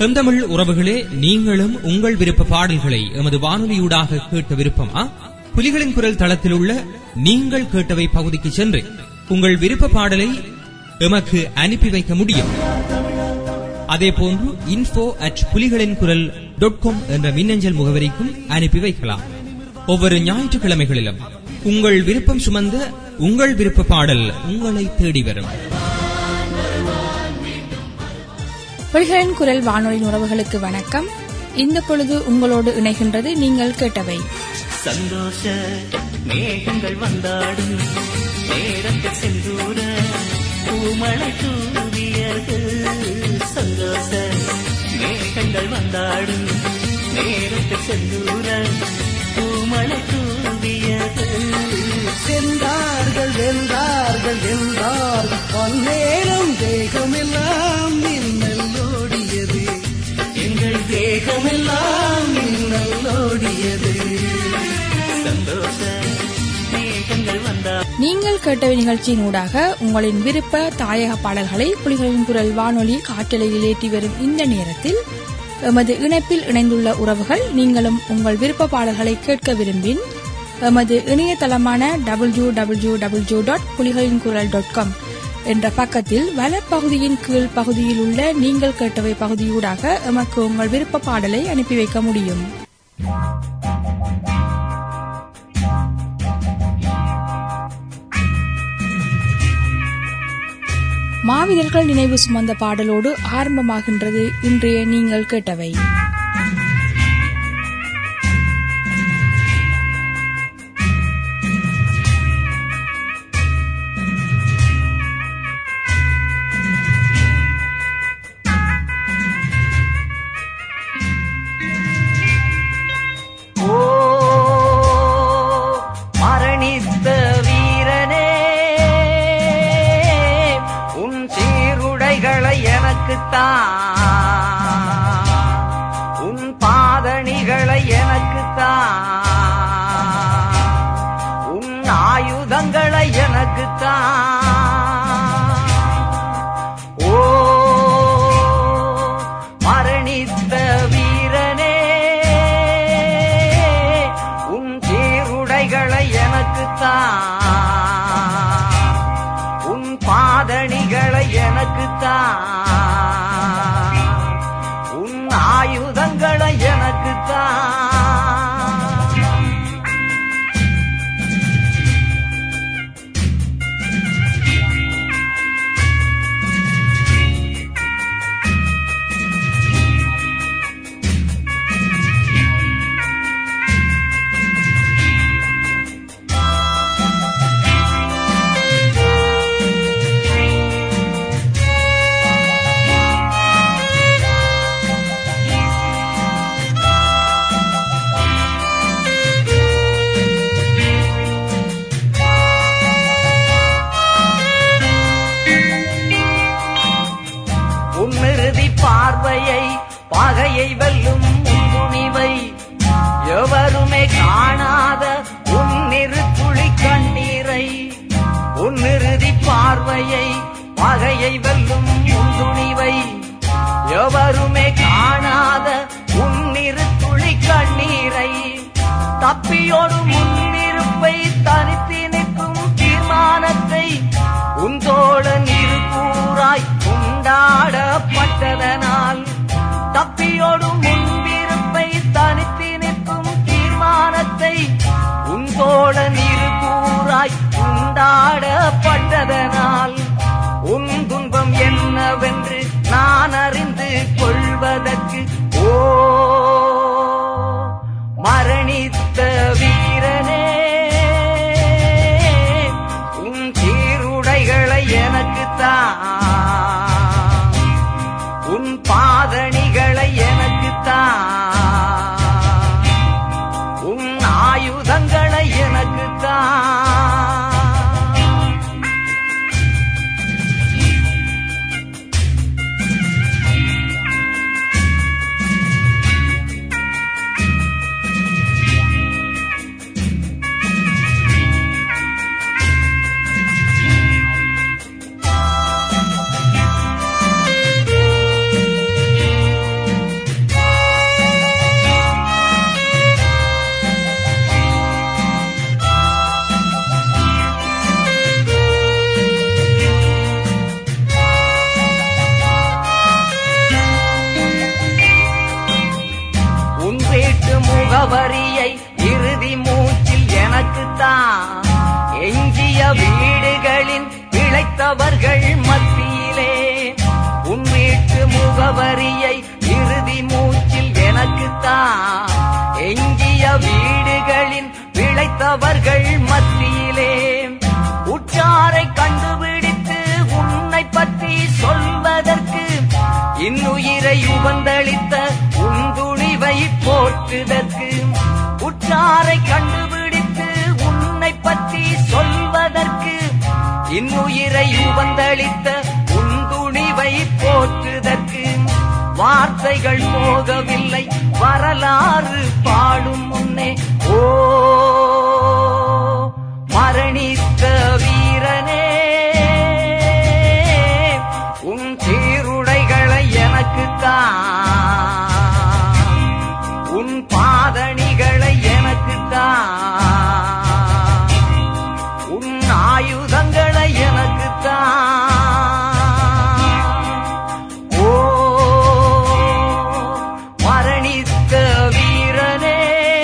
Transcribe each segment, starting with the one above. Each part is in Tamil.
செந்தமிழ் உறவுகளே நீங்களும் உங்கள் விருப்ப பாடல்களை எமது வானொலியூடாக கேட்ட விருப்பமா புலிகளின் குரல் தளத்தில் உள்ள நீங்கள் கேட்டவை பகுதிக்கு சென்று உங்கள் விருப்ப பாடலை எமக்கு அனுப்பி வைக்க முடியும் அதே போன்று இன்ஃபோ அட் புலிகளின் குரல் டாட் காம் என்ற மின்னஞ்சல் முகவரிக்கும் அனுப்பி வைக்கலாம் ஒவ்வொரு ஞாயிற்றுக்கிழமைகளிலும் உங்கள் விருப்பம் சுமந்த உங்கள் விருப்ப பாடல் உங்களை தேடி வரும் பொய்களின் குரல் வானொலி உறவுகளுக்கு வணக்கம் இந்த பொழுது உங்களோடு இணைகின்றது நீங்கள் கேட்டவை சந்தோஷ மேகங்கள் வந்தாடும் நேரத்தில் செந்தூர பூமழை தூவியது சந்தோஷ மேகங்கள் வந்தாடும் நேரத்தில் செந்தூர பூமழை தூவியது சென்றார்கள் வென்றார்கள் வென்றார்கள் பன்னேரம் தேகமெல்லாம் மின்னல் ஓடியது எங்கள் தேகமெல்லாம் மின்னல் ஓடியது சந்தோஷ மேகங்கள் வந்தா நீங்கள் கேட்டவை நிகழ்ச்சியின் ஊடாக உங்களின் விருப்ப தாயக பாடல்களை புலிகளின் குரல் வானொலி காற்றலையில் ஏற்றி வரும் இந்த நேரத்தில் எமது இணைப்பில் இணைந்துள்ள உறவுகள் நீங்களும் உங்கள் விருப்ப பாடல்களை கேட்க விரும்பின் எமது இணையதளமான டபிள்யூ டபிள்யூ டபிள்யூ டாட் புலிகளின் குரல் டாட் காம் என்ற பக்கத்தில் வலப்பகுதியின் கீழ் பகுதியில் உள்ள நீங்கள் கேட்டவை பகுதியூடாக எமக்கு உங்கள் விருப்ப பாடலை அனுப்பி வைக்க முடியும் மாவீரர்கள் நினைவு சுமந்த பாடலோடு ஆரம்பமாகின்றது இன்றைய நீங்கள் கேட்டவை ஓ மரணித்த வீரனே உன் சீருடைகளை எனக்குத்தான் உன் பாதணிகளை எனக்குத்தான் உன் ஆயுதங்களை எனக்குத்தான் ஓ மரணித்த வீரனே உன் சீருடைகளை எனக்குத்தான் உன் பாதணிகளை எனக்குத்தான் உன் ஆயுதங்களை எனக்குத்தான் உன்னிறுதி பார்வையை பகையை வெல்லும் உன் துணிவை எவருமே காணாத உன்னிரு துளி கண்ணீரை உன்னிறுதி பார்வையை பகையை வெல்லும் உன் துணிவை எவருமே காணாத உன்னிரு துளி கண்ணீரை தப்பியோடு முன்னிருப்பை தனித்து நிற்கும் தீர்மானத்தை உன் தோழன் இரு கூறாய் உண்டாடப்பட்டதனால் தப்பியோடு முன்பிருப்பை தனித்து நிற்கும் தீர்மானத்தை உன் தோழன் இரு கூறாய் உண்டாடப்பட்டதனால் உன் துன்பம் என்னவென்று நான் அறிந்து கொள்வதற்கு ஓ மரணித்த வீரனே வீட்டு முகவரியை இறுதி மூச்சில் எனக்குத்தான் எஞ்சிய வீடுகளின் பிழைத்தவர்கள் மத்தியிலே உன் வீட்டு முகவரியை இறுதி மூச்சில் எனக்குத்தான் எஞ்சிய வீடுகளின் பிழைத்தவர்கள் மத்தியிலே உற்றாரை கண்டுபிடித்து உன்னை பற்றி சொல்வதற்கு இன்னுயிரை உபந்தளித்த உன் துணிவை போற்றுதற்கு உற்றாரை கண்டுபிடித்து உன்னை பற்றி சொல்வதற்கு இன்னுயிரை உபந்தளித்த உன் துணிவை போற்றுதற்கு வார்த்தைகள் போகவில்லை வரலாறு பாடும் முன்னே ஓ மரணித்த வீரனே உன் சீருடைகளை எனக்குத்தான் உன் பாதணிகளை எனக்குத்தான் உன் ஆயுதங்களை எனக்குத்தான் ஓ மரணித்த வீரனே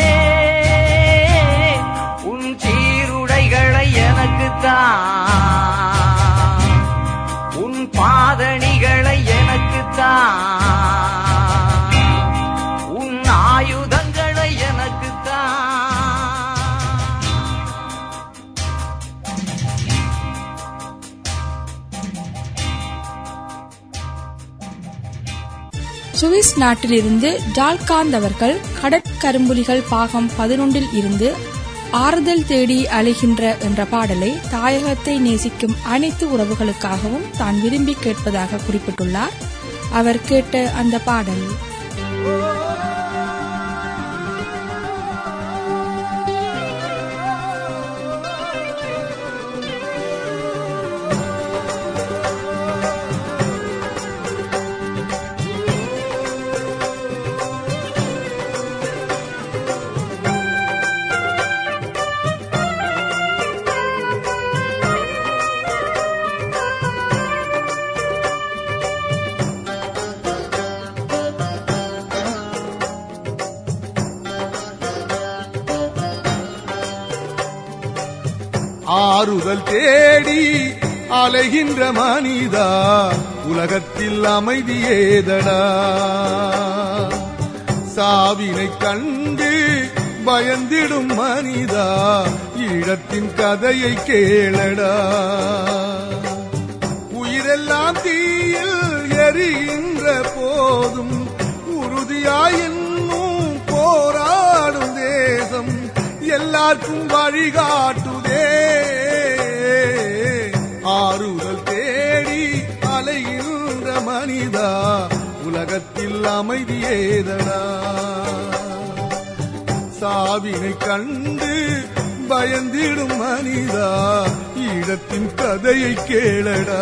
உன் சீருடைகளை எனக்குத்தான் உன் பாதணிகளை எனக்குத்தான் உன் ஆயுதங்களை எனக்குத்தான் சுவிஸ் நாட்டிலிருந்து ஜால்காந்த் அவர்கள் கடற்கரும்புலிகள் பாகம் பதினொன்றில் இருந்து ஆறுதல் தேடி அலைகின்ற என்ற பாடலை தாயகத்தை நேசிக்கும் அனைத்து உறவுகளுக்காகவும் தான் விரும்பி கேட்பதாக குறிப்பிட்டுள்ளார் அவர் கேட்ட அந்த பாடல் ஆறுதல் தேடி அலைகின்ற மனிதா உலகத்தில் அமைதி ஏதடா சாவினை கண்டு பயந்திடும் மனிதா ஈழத்தின் கதையை கேளடா உயிரெல்லாம் தீயில் எரிகின்ற போதும் உறுதியாய் இன்னும் போராடும் தேசம் எல்லாருக்கும் வழிகாட்டுதே ஆறுதல் தேடி அலைகின்ற மனிதா உலகத்தில் அமைதி ஏதடா சாவினை கண்டு பயந்திடும் மனிதா ஈழத்தின் கதையை கேளடா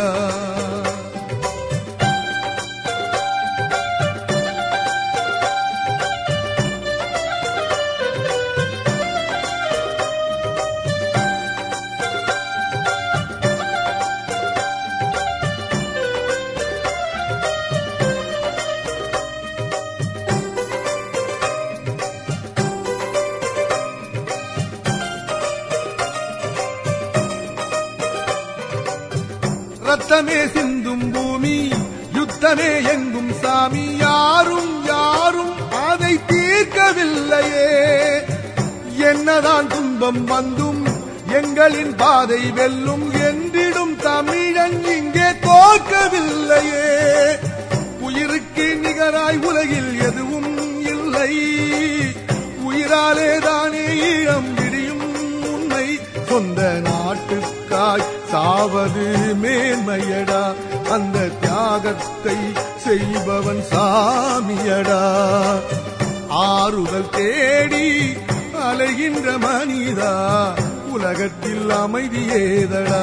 ரத்தமே சிந்தும் பூமி யுத்தமே எங்கும் சாமி யாரும் யாரும் அதை தீர்க்கவில்லையே என்னதான் துன்பம் வந்தும் எங்களின் பாதை வெல்லும் என்றிடும் தமிழன் இங்கே தோற்கவில்லையே உயிருக்கு நிகராய் உலகில் எதுவும் இல்லை உயிராலே தானே ஈழம் விடியும் உன்னை சொந்த நாட்டுக்காய் சாவது மேன்மையடா அந்த தியாகத்தை செய்பவன் சாமியடா ஆறுதல் தேடி அலைகின்ற மனிதா உலகத்தில் அமைதி ஏதடா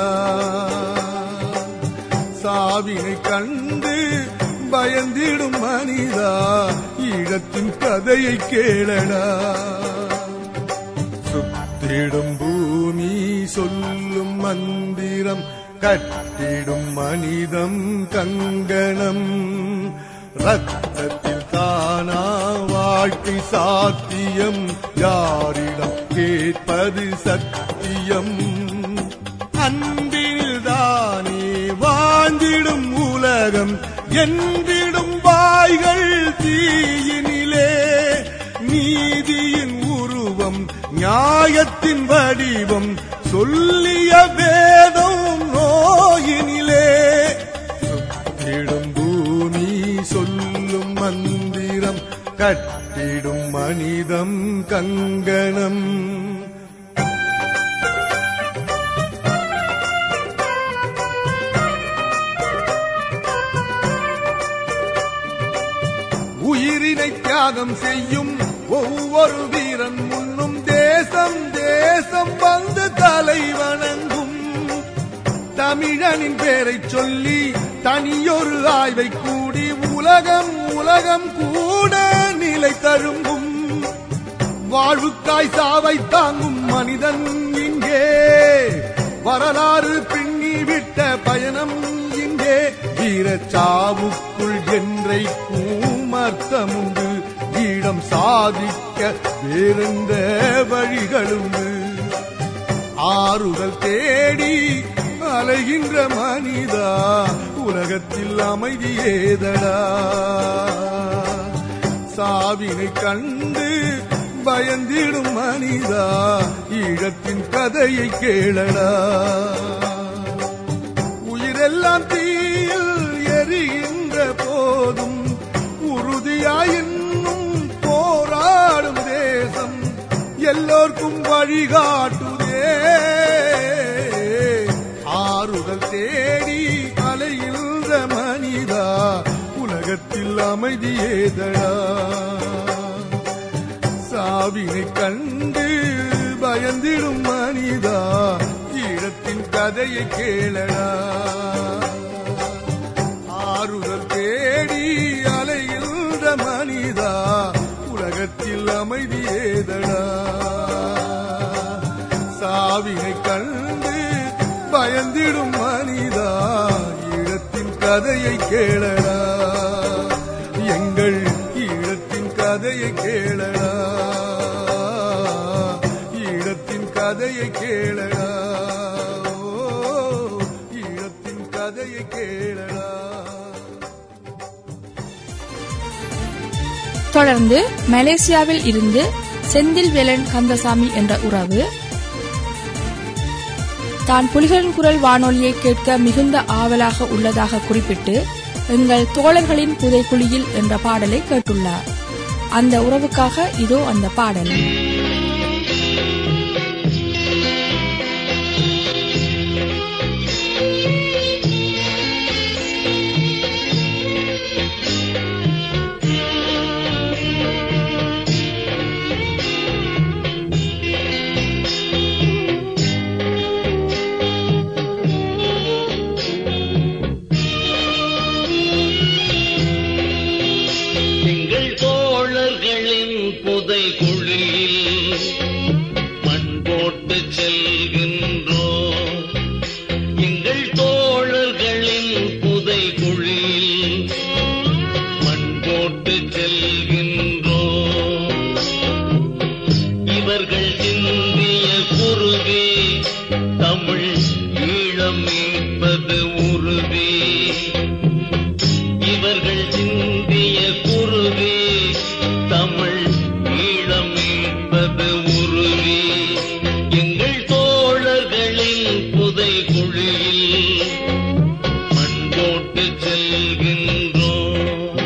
சாவினை கண்டு பயந்திடும் மனிதா ஈழத்தின் கதையை கேளடா சுத்திடும் பூமி சொல்லும் மந்திரம் கட்டிடும் மனிதம் கங்கணம் ரத்தத்தில் தானா வாழ்க்கை சாத்தியம் யாரிடம் கேட்பது சத்தியம் அன்பில்தானே வாழ்ந்திடும் உலகம் என்றிடும் வாய்கள் தீயினிலே நீதியின் உருவம் நியாயத்தின் வடிவம் சொல்லிய வேதம் நோயினிலே சுத்திடும் பூமி சொல்லும் மந்திரம் கட்டிடும் மனிதம் கங்கணம் உயிரினை தியாகம் செய்யும் ஒவ்வொரு வீரன் முன்னும் தேசம் தேசம் வந்து தலை வணங்கும் தமிழனின் பேரை சொல்லி தனியொரு ஆய்வை கூடி உலகம் உலகம் கூட நிலை தரும்பும் வாழ்வுக்காய் சாவை தாங்கும் மனிதன் இங்கே வரலாறு பின்னி விட்ட பயணம் இங்கே வீரச்சாவுக்குள் என்றைக்கும் அர்த்தமுண்டு ஈழம் சாதிக்க வேறெந்த வழிகளுண்டு ஆறுதல் தேடி அலைகின்ற மனிதா உலகத்தில் அமைதி ஏதடா சாவினை கண்டு பயந்திடும் மனிதா ஈழத்தின் கதையை கேளடா உயிரெல்லாம் தீயில் எரிகின்ற போதும் உறுதியாய் இன்னும் போராடும் தேசம் எல்லோர்க்கும் வழிகாட்டுதே ஆறுதல் தேடி அலைகின்ற மனிதா உலகத்தில் அமைதி ஏதடா சாவினை கண்டு பயந்திடும் மனிதா ஈழத்தின் கதையை கேளடா ஆறுதல் தேடி அலைகின்ற மனிதா உலகத்தில் அமைதி ஏதடா சாவினை கண்டு பயந்திடும் மனிதா ஈழத்தின் கதையை கேளடா எங்கள் ஈழத்தின் கதையை கேளடா ஈழத்தின் கதையை கேளடா ஓ, ஈழத்தின் கதையை கேளடா தொடர்ந்து மலேசியாவில் இருந்து செந்தில் வேலன் கந்தசாமி என்ற உறவு தான் புலிகளின் குரல் வானொலியை கேட்க மிகுந்த ஆவலாக உள்ளதாக குறிப்பிட்டு எங்கள் தோழர்களின் புதைக்குழியில் என்ற பாடலை கேட்டுள்ளார் அந்த உறவுக்காக இதோ அந்த பாடல் எங்கள் தோழர்களின் புதை குழியில் மண் போட்டு செல்கின்றோம் எங்கள் தோழர்களின் புதை குழியில் மண் போட்டு செல்கின்றோம் இவர்கள் சிந்திய குருவே தமிழ் ஈழம் மீட்பது உறுதி இவர்கள் சிந்திய குருவே தமிழ் ஈழம் மீட்பது உறுதி எங்கள் தோழர்களின் புதை குழியில் மண் போட்டு செல்கின்றோம்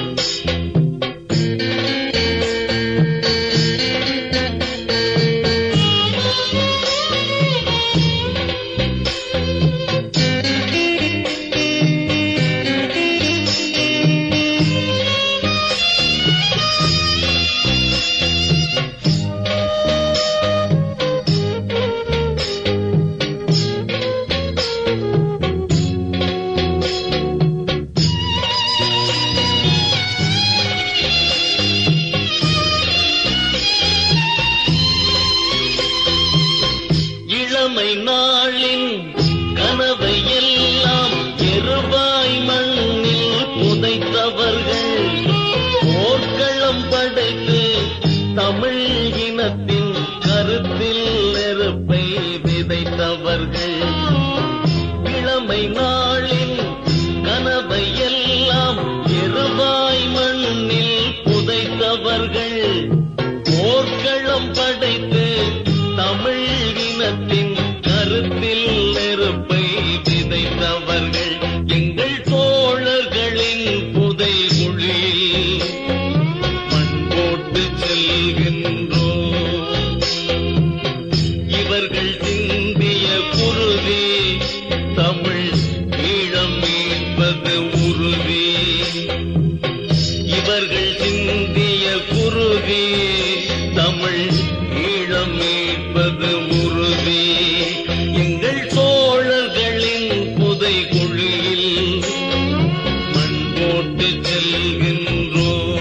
இளமை நாளின் கனவை எல்லாம் எருவாய் மண்ணில் புதைத்தவர்கள் போர்க்களம் படைத்து தமிழ் ஈழம் மீட்பது உறுதி எங்கள் தோழர்களின் புதை குழியில் மண் போட்டு செல்கின்றோம்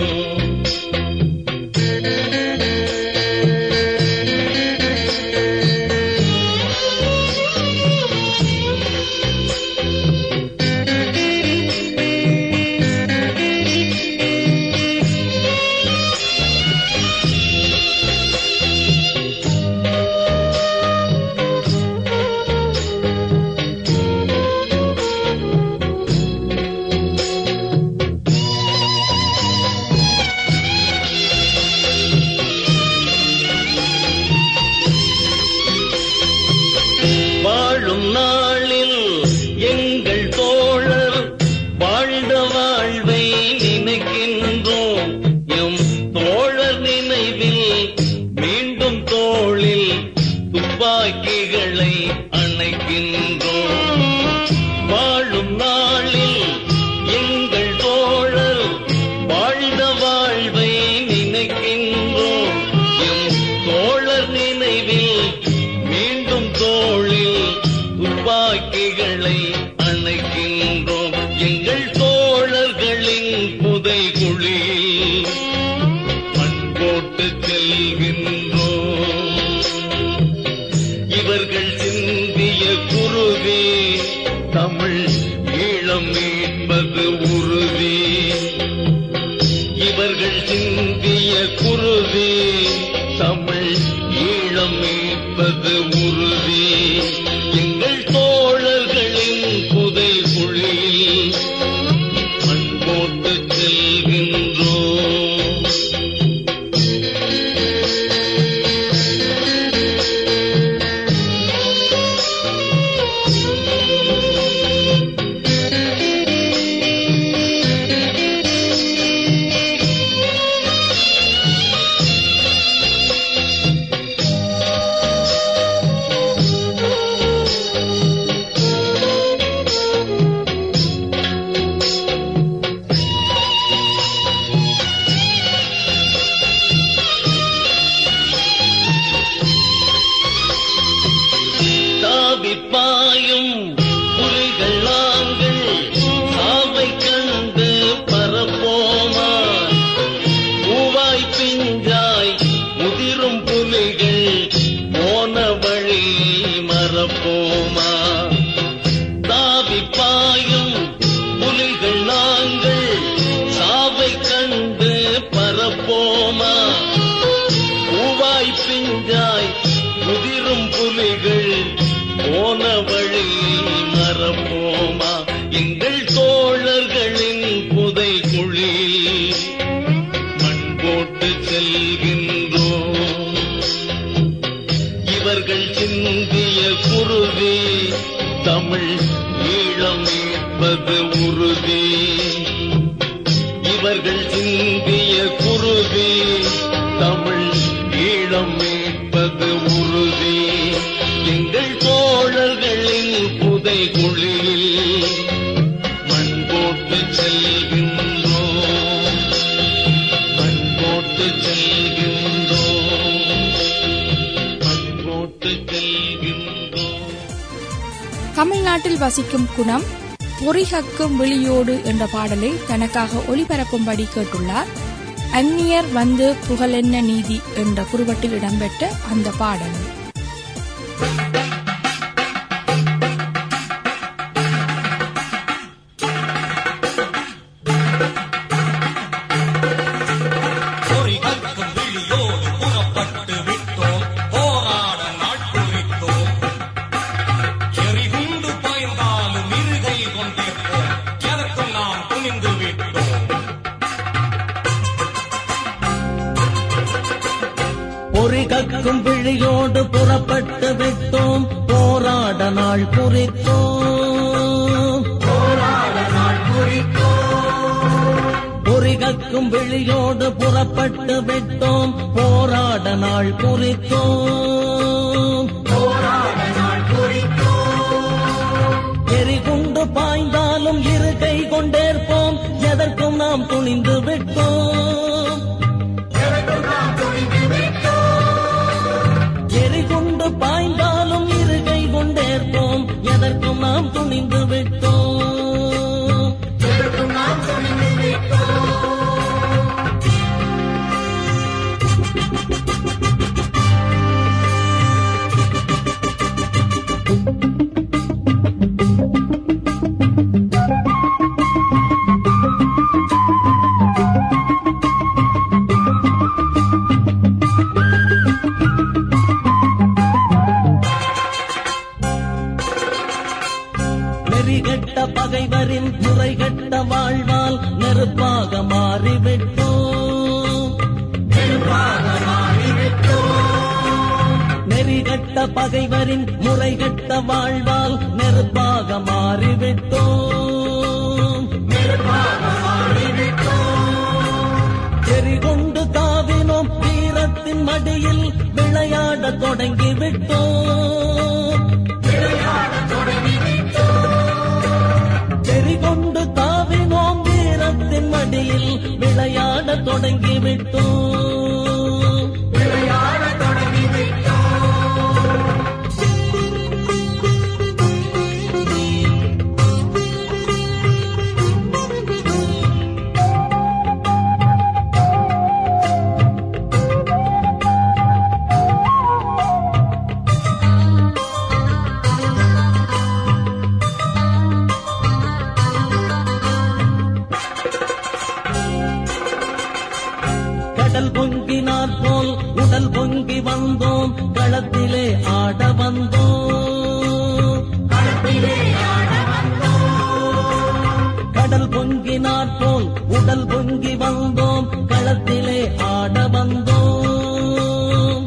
வாழும் நாளில் எங்கள் தோழர் வாழ்ந்த வாழ்வை நினைக்கின்றோம் எம் தோழர் நினைவில் மீண்டும் தோளில் துப்பாக்கிகளை அணைக்கின்றோம் வாழும் நாளில் எங்கள் தோழர் வாழ்ந்த வாழ்வை நினைக்கின்றோம் எம் தோழர் நினைவில் மீண்டும் தோளில் துப்பாக்கிகளை அணைக்கின்றோம் எங்கள் தோழர்களின் புதை குழியில் மண் போட்டு செல்கின்றோம் இவர்கள் சிந்திய குருதி தமிழ் ஈழம் மீட்பது உறுதி இவர்கள் சிந்திய குருதி தமிழ் ஈழம் மீட்பது உறுதி எங்கள் தோழர்களின் புதை குழியில் மண் போட்டு செல்கின்றோம் தாவிப்பாயும் புலிகள் நாங்கள் சாவை கண்டு பரப்போமா பூவாய் பிஞ்சாய் முதிரும் புலிகள் போன வழி மறப்போமா தாவிப்பாயும் புலிகள் நாங்கள் சாவை கண்டு பரப்போமா பூவாய் பிஞ்சாய் முதிரும் புலிகள் போன வழி மறப்போமா எங்கள் தோழர்களின் புதை குழியில் மண் போட்டு செல்கின்றோம் இவர்கள் சிந்திய குருதி தமிழ் ஈழம் மீட்பது உறுதி இவர்கள் சிந்திய குருதி தமிழ் ஈழம் மீட்பது உறுதி எங்கள் தோழர்களின் புதை குழியில் மண் போட்டு செல்கின்றோம் மண் போட்டு செல்கின்றோம் மண் போட்டு செல்கின்றோம் தமிழ்நாட்டில் வசிக்கும் குணம் பொறிகக்கும் விழியோடு என்ற பாடலை தனக்காக ஒளிபரப்பும்படி கேட்டுள்ளார் அந்நியர் வந்து புகழென்ன நீதி என்ற குறுவட்டில் இடம்பெற்ற அந்த பாடல் பொறிகற்கும் விழியோடு புறப்பட்டு விட்டோம் போராட நாள் குறித்தோம் எரிகுண்டு பாய்ந்தாலும் இருகை கொண்டிருப்போம் எதற்கும் நாம் துணிந்து விட்டோம் பொறிகக்கும் விழியோடு புறப்பட்டு விட்டோம் போராட நாள் குறித்தோம் பொறிகக்கும் விழியோடு புறப்பட்டு விட்டோம் போராட நாள் குறித்தோம் எரிகுண்டு பாய்ந்தாலும் இரு கை கொண்டேற்போம் எதற்கும் நாம் துணிந்து விட்டோம் நாம் துணிந்து விட்டோம் நெறிகட்ட பகைவரின் முறைகட்ட வாழ்வால் நெருப்பாக மாறிவிட்டோம் நெறிகட்ட பகைவரின் முறைகட்ட வாழ்வால் நெருப்பாக மாறிவிட்டோம் எரிகொண்டு தாவினோம் வீரத்தின் மடியில் விளையாட தொடங்கிவிட்டோம் தெரிகொண்டு தாவினோம் வீரத்தின் மடியில் விளையாட தொடங்கிவிட்டோம் கடல் பொங்கினார் போல் உடல் பொங்கி வந்தோம் களத்திலே ஆட வந்தோம் கடல் பொங்கினார் போல் உடல் பொங்கி வந்தோம் களத்திலே ஆட வந்தோம்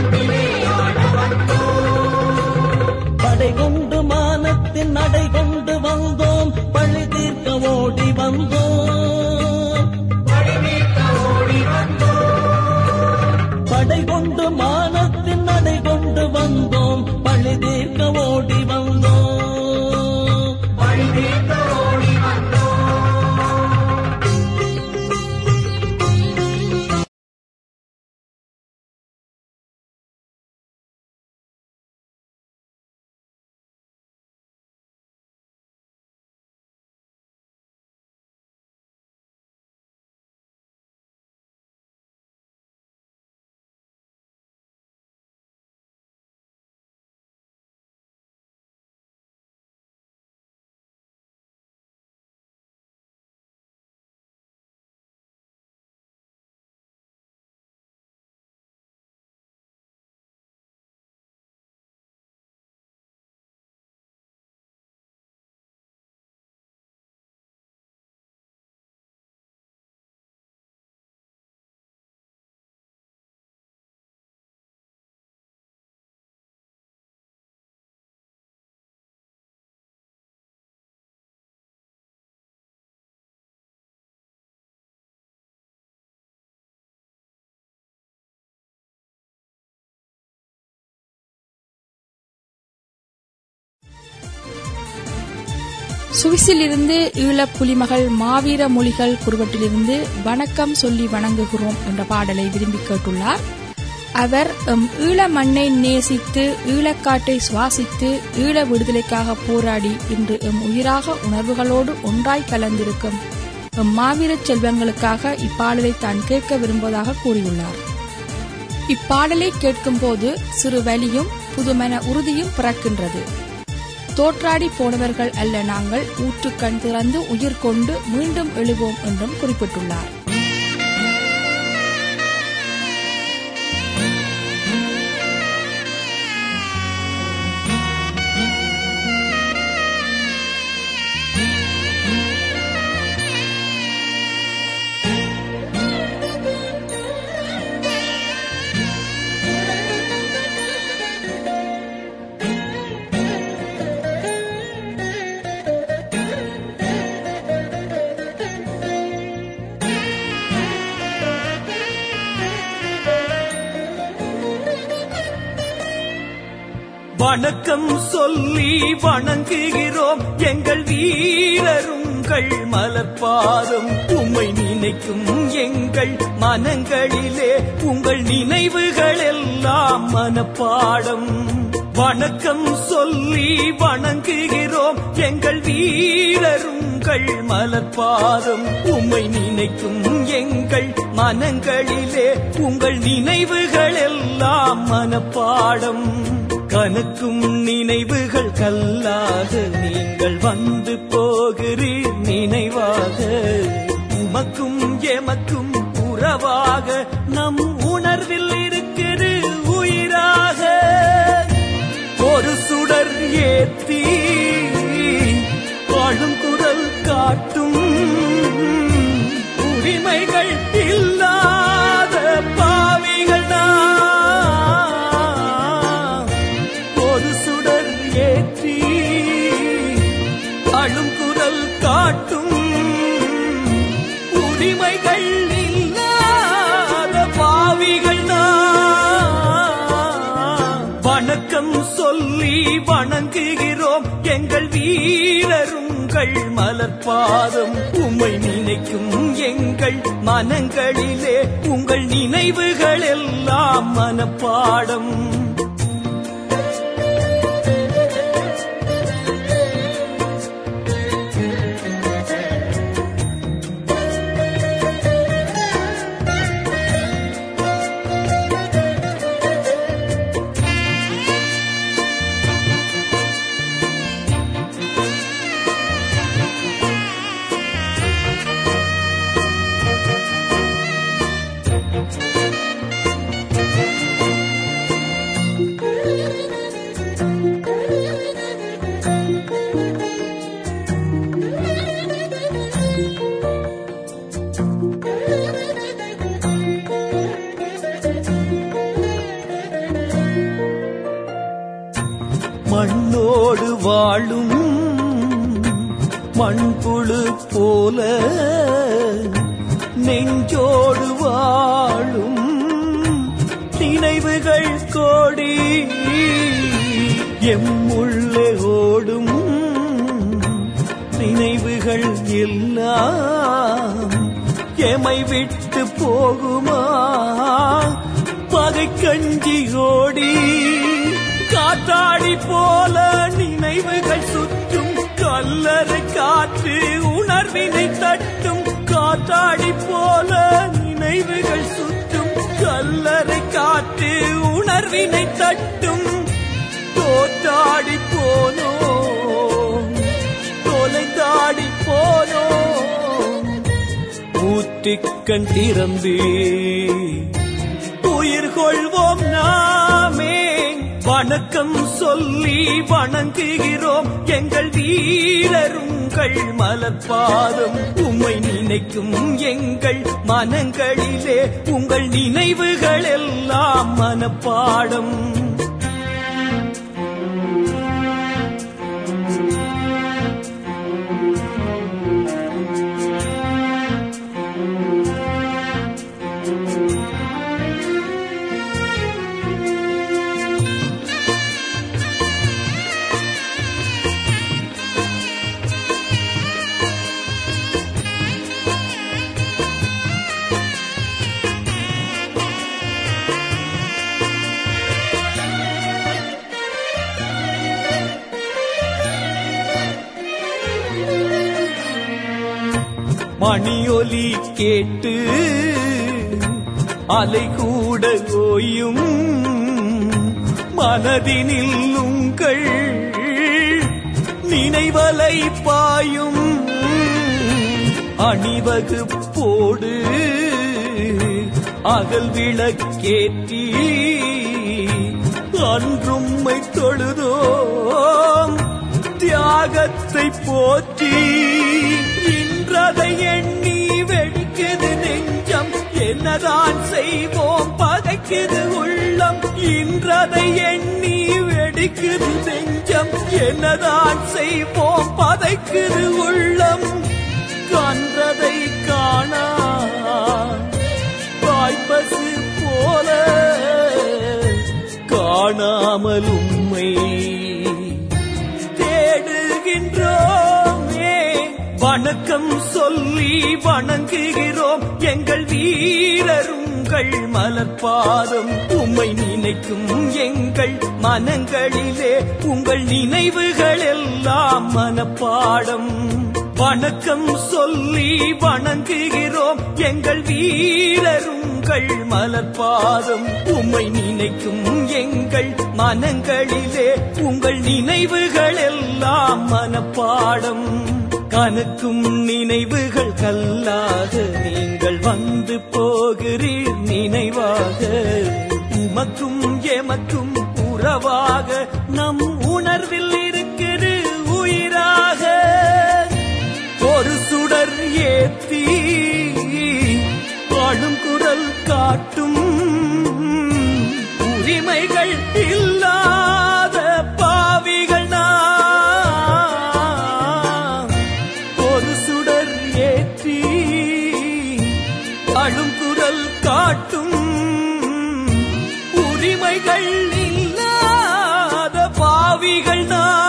படை கொண்டு மானத்தின் நடை கொண்டு வந்தோம் பழி தீர்க்க ஓடி வந்தோம் படை கொண்டு மானத்தின் நடை கொண்டு வந்தோம் பழி தீர்க்க ஓடி வந்தோம் சுவிஸிலிருந்து ஈழப் புலிமகள் மாவீர மொழிகள் குறுவட்டிலிருந்து வணக்கம் சொல்லி வணங்குகிறோம் என்ற பாடலை விரும்பி கேட்டுள்ளார் அவர் எம் ஈழ மண்ணை நேசித்து ஈழக்காட்டை சுவாசித்து ஈழ விடுதலைக்காக போராடி இன்று எம் உயிராக உணர்வுகளோடு ஒன்றாய் கலந்திருக்கும் எம் மாவீரச் செல்வங்களுக்காக இப்பாடலை தான் கேட்க விரும்புவதாக கூறியுள்ளார் இப்பாடலை கேட்கும்போது சிறு வலியும் புதுமன உறுதியும் பிறக்கின்றது தோற்றாடி போனவர்கள் அல்ல நாங்கள் ஊற்று கண் திறந்து உயிர் கொண்டு மீண்டும் எழுவோம் என்றும் குறிப்பிட்டுள்ளார் வணக்கம் சொல்லி வணங்குகிறோம் எங்கள் வீரரும் சேருங்கள் மலர்பாதம் உம்மை நினைக்கும் எங்கள் மனங்களிலே உங்கள் நினைவுகள் எல்லாம் மனப்பாடம் வணக்கம் சொல்லி வணங்குகிறோம் எங்கள் வீரருங்கள் மலர்பாதம் உம்மை நினைக்கும் எங்கள் மனங்களிலே உங்கள் நினைவுகள் எல்லாம் மனப்பாடம் கனக்கும் நினைவுகள் கல்லாக நீங்கள் வந்து போகிறீர் நினைவாக உமக்கும் எமக்கும் உறவாக நம் உணர்வில் இருக்கிறது உயிராக ஒரு சுடர் ஏத்தி வாழும் குரல் காட்டும் உரிமைகள் இல்லாத பாவிகள் நாம். ஒரு சுடர் ஏற்றி அழும் குரல் காட்டும் உரிமைகள் இல்லாத பாவிகள் நாம். வணக்கம் சொல்லி வணங்குகிறோம் எங்கள் வீரருங்கள் மலர்பாதம் உம்மை நினைக்கும் எங்கள் மனங்களிலே உங்கள் நினைவுகள் எல்லாம் மனப்பாடம் மண்ணோடு வாழும் மண்புழு போல நெஞ்சோடு வாழும் நினைவுகள் கோடி எம்முள்ளே ஓடும் நினைவுகள் எல்லாம் எமை விட்டு போகுமா பகை கஞ்சி ஓடி காத்தாடி போல நினைவுகள் சுற்றும் கல்லறை காற்று உணர்வினை தட்டும் காத்தாடி போல நினைவுகள் சுற்றும் கல்லறை காற்று உணர்வினை தட்டும் தோற்றாடி போனோம் தொலைந்தாடி போனோம் ஊத்திக்கண் திறந்து உயிர் கொள்வோம் நாமே வணக்கம் சொல்லி வணங்குகிறோம் எங்கள் வீரருங்கள் மலர்பாதம் உம்மை நினைக்கும் எங்கள் மனங்களிலே உங்கள் நினைவுகள் எல்லாம் மனப்பாடம் மணியொலி கேட்டு அலை கூட ஓயும் மனதினில் உங்கள் நினைவலை பாயும் அணிவகுப்போடு அகல் விளக்கேற்றி அன்றும்மை தொழுதோம் தியாகத்தை போற்றி இன்றதை எண்ணி வெடிக்குது நெஞ்சம் என்னதான் செய்வோம் பகைக்குது உள்ளம் இன்றதை எண்ணி வெடிக்குது நெஞ்சம் என்னதான் செய்வோம் பதைக்குது உள்ளம் கன்றதை காணா வாய்ப்பசு போல காணாமல் உம்மை தேடுகின்றோமே வணக்கம் வணக்கம் சொல்லி வணங்குகிறோம் எங்கள் வீரருங்கள் மலர்பாதம் உம்மை நினைக்கும் எங்கள் மனங்களிலே உங்கள் நினைவுகள் எல்லாம் மனப்பாடம் வணக்கம் சொல்லி வணங்குகிறோம் எங்கள் வீரருங்கள் மலர்பாதம் உம்மை நினைக்கும் எங்கள் மனங்களிலே உங்கள் நினைவுகள் எல்லாம் மனப்பாடம் கனக்கும் நினைவுகள் கல்லாக நீங்கள் வந்து போகிறீர் நினைவாக உமக்கும் எமக்கும் உறவாக நம் உணர்வில் இருக்கிற உயிராக ஒரு சுடர் ஏத்தி பாடும் குரல் காட்டும் உரிமைகள் இல்லாத பாவிகள் நாம் ஒரு சுடர் ஏற்றி அழும் குரல் காட்டும் உரிமைகள் இல்லாத பாவிகள்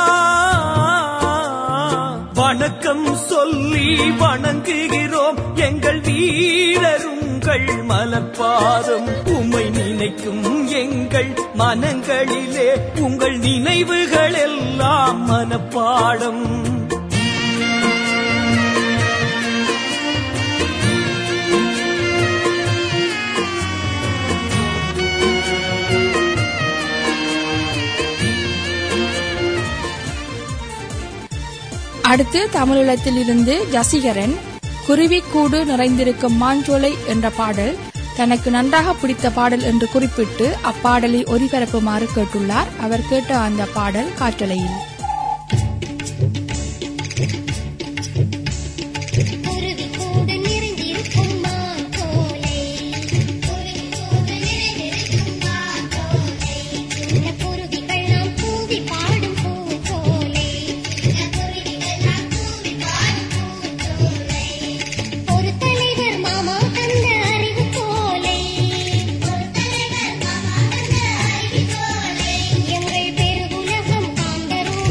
நாம் வணக்கம் சொல்லி வணங்குகிறோம் எங்கள் வீரருங்கள் மலர்பாதம் உம்மை நினைக்கும் எங்கள் மனங்களிலே உங்கள் நினைவுகள் எல்லாம் மனப்பாடம் அடுத்து தமிழீழத்தில் இருந்து ஜசிகரன் குருவிக்கூடு நிறைந்திருக்கும் மாஞ்சோலை என்ற பாடல் தனக்கு நன்றாக பிடித்த பாடல் என்று குறிப்பிட்டு அப்பாடலை ஒலிபரப்புமாறு கேட்டுள்ளார் அவர் கேட்ட அந்த பாடல் காற்றலையில் குருவி கூடு நிறைந்திருக்கும் மாஞ்சோலை குருவி கூடு நிறைந்திருக்கும் மாஞ்சோலை இந்த குருவிகள் நாம் கூவி பாடும் பூஞ்சோலை இந்த குருவிகள் நாம் கூவி பாடும் பூஞ்சோலை ஒரு தலைவர் மாமா தந்த அறிவு சோலை ஒரு தலைவர் மாமா தந்த அறிவு சோலை எங்கள் பெருகுலகம் காண்பரோ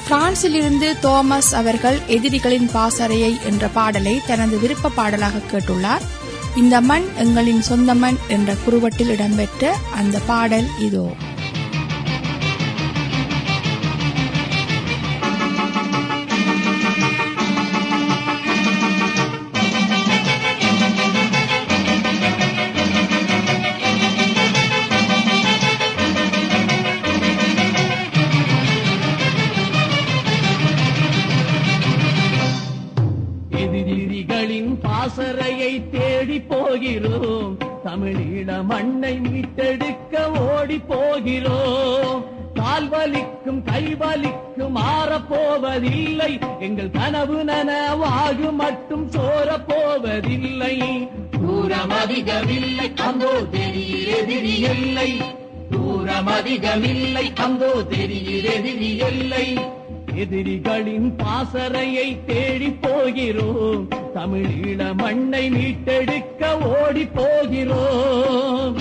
பிரான்சிலிருந்து தோமஸ் அவர்கள் எதிரிகளின் பாசறையை என்ற பாடலை தனது விருப்ப பாடலாக கேட்டுள்ளார் இந்த மண் எங்களின் சொந்த மண் என்ற குறுவட்டில் இடம்பெற்ற அந்த பாடல் இதோ எதிரிகளின் பாசறையை தேடி போகிறோம் தமிழீழ மண்ணை மீட்டெடுக்க ஓடி போகிறோம் கால் வலிக்கும் கை வலிக்கும் மாறப்போவதில்லை எங்கள் கனவு நனவாகு மட்டும் சோரப் போவதில்லை தூரம் அதிகமில்லை அந்தோ தெரியில் எதிரி எல்லை தூரம் அதிகமில்லை அந்தோ தெரியில் எதிரி எல்லை எதிரிகளின் பாசறையை தேடி போகிறோம் தமிழீழ மண்ணை மீட்டெடுக்க ஓடி போகிறோம்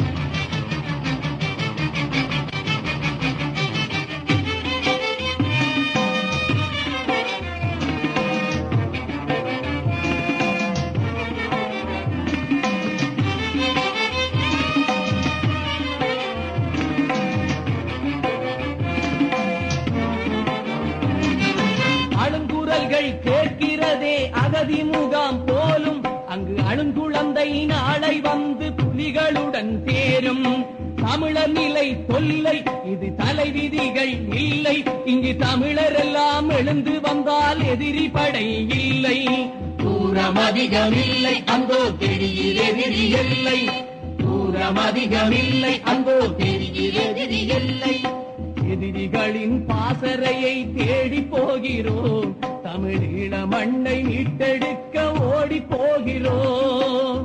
அழுங்குரல்கள் கேட்கிறதே அகதி முகாம் போலும் அங்கு அழுங்குழந்தை நாளை வந்து புலிகளுடன் சேரும் தமிழர் நிலை தொல்லை இது தலைவிதிகள் இல்லை இங்கு தமிழர் எல்லாம் எழுந்து வந்தால் எதிரி படை இல்லை தூரம் அதிகமில்லை அந்தோ தெரியில் எதிரி இல்லை தூரம் அதிகமில்லை அந்தோ தெரியில் எதிரி இல்லை எதிரிகளின் பாசறையை தேடி போகிறோம் தமிழீழ மண்ணை மீட்டெடுக்க ஓடி போகிறோம்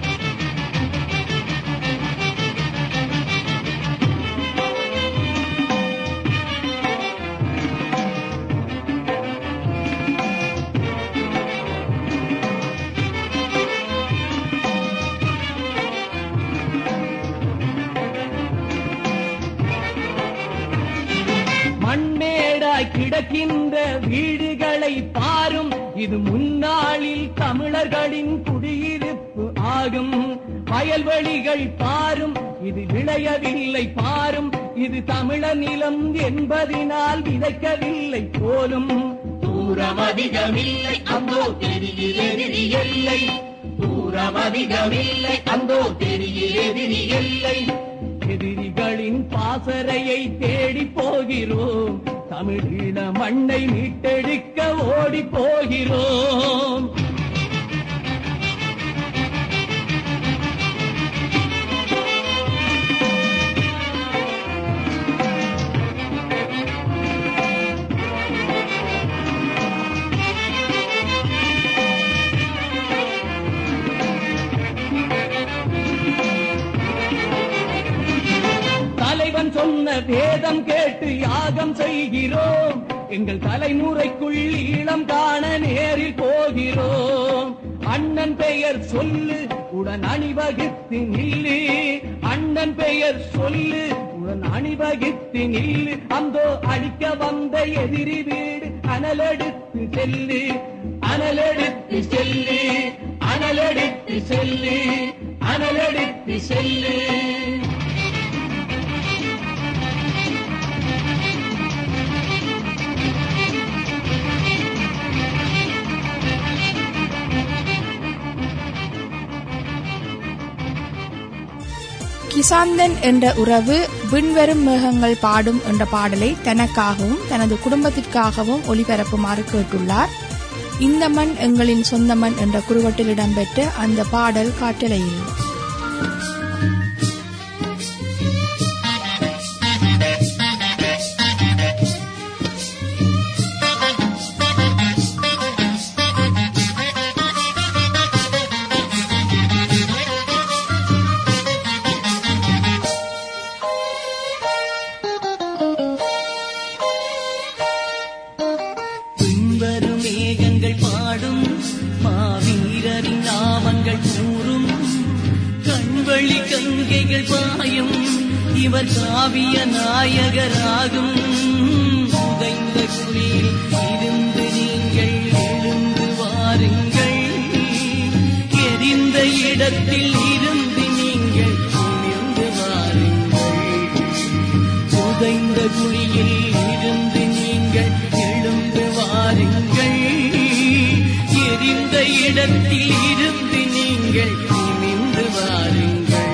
மண்ணேடாய் கிடக்கின்ற வீடுகளை பாரும் இது முன்னாளில் தமிழர்களின் குடியிருப்பு ஆகும் வயல்வெளிகள் பாரும் இது விளையவில்லை பாரும் இது தமிழர் நிலம் என்பதினால் விதைக்கவில்லை போலும் தூரம் அதிகமில்லை அந்தோ தெரியில் எதிரி எல்லை தூரம் அதிகமில்லை அந்தோ தெரியில் எதிரி எல்லை எதிரிகளின் பாசறையை தேடி போகிறோம் தமிழீழ மண்ணை மீட்டெடுக்க ஓடி போகிறோம் தலைவன் சொன்ன வேதம் கேட்டு யாகம் செய்கிறோம் எங்கள் தலைமுறைக்குள் ஈழம் காண நேரில் போகிறோம் அண்ணன் பெயர் சொல்லு உடன் அணிவகுத்து நில்லு அண்ணன் பெயர் சொல்லு உடன் அணிவகுத்து நில்லு அந்தோ அடிக்க வந்த எதிரி வீடு அனலெடுத்து செல்லு அனலெடுத்து செல்லு அனலெடுத்து செல்லு அனலெடுத்து செல்லு கிசாந்தன் என்ற உறவு விண்வரும் மேகங்கள் பாடும் என்ற பாடலை தனக்காகவும் தனது குடும்பத்திற்காகவும் ஒளிபரப்புமாறு கேட்டுள்ளார் இந்த மண் எங்களின் சொந்த மண் என்ற குறுவட்டில் இடம்பெற்ற அந்த பாடல் காட்டலையில் பின்வரும் மேகங்கள் பாடும் மாவீரரின் நாமங்கள் கூறும் கண்வழி கங்கைகள் பாயும் இவர் காவிய நாயகராகும் உதைந்த குளிர் இடத்தில் இருந்து நீங்கள் நிமிந்து வாருங்கள்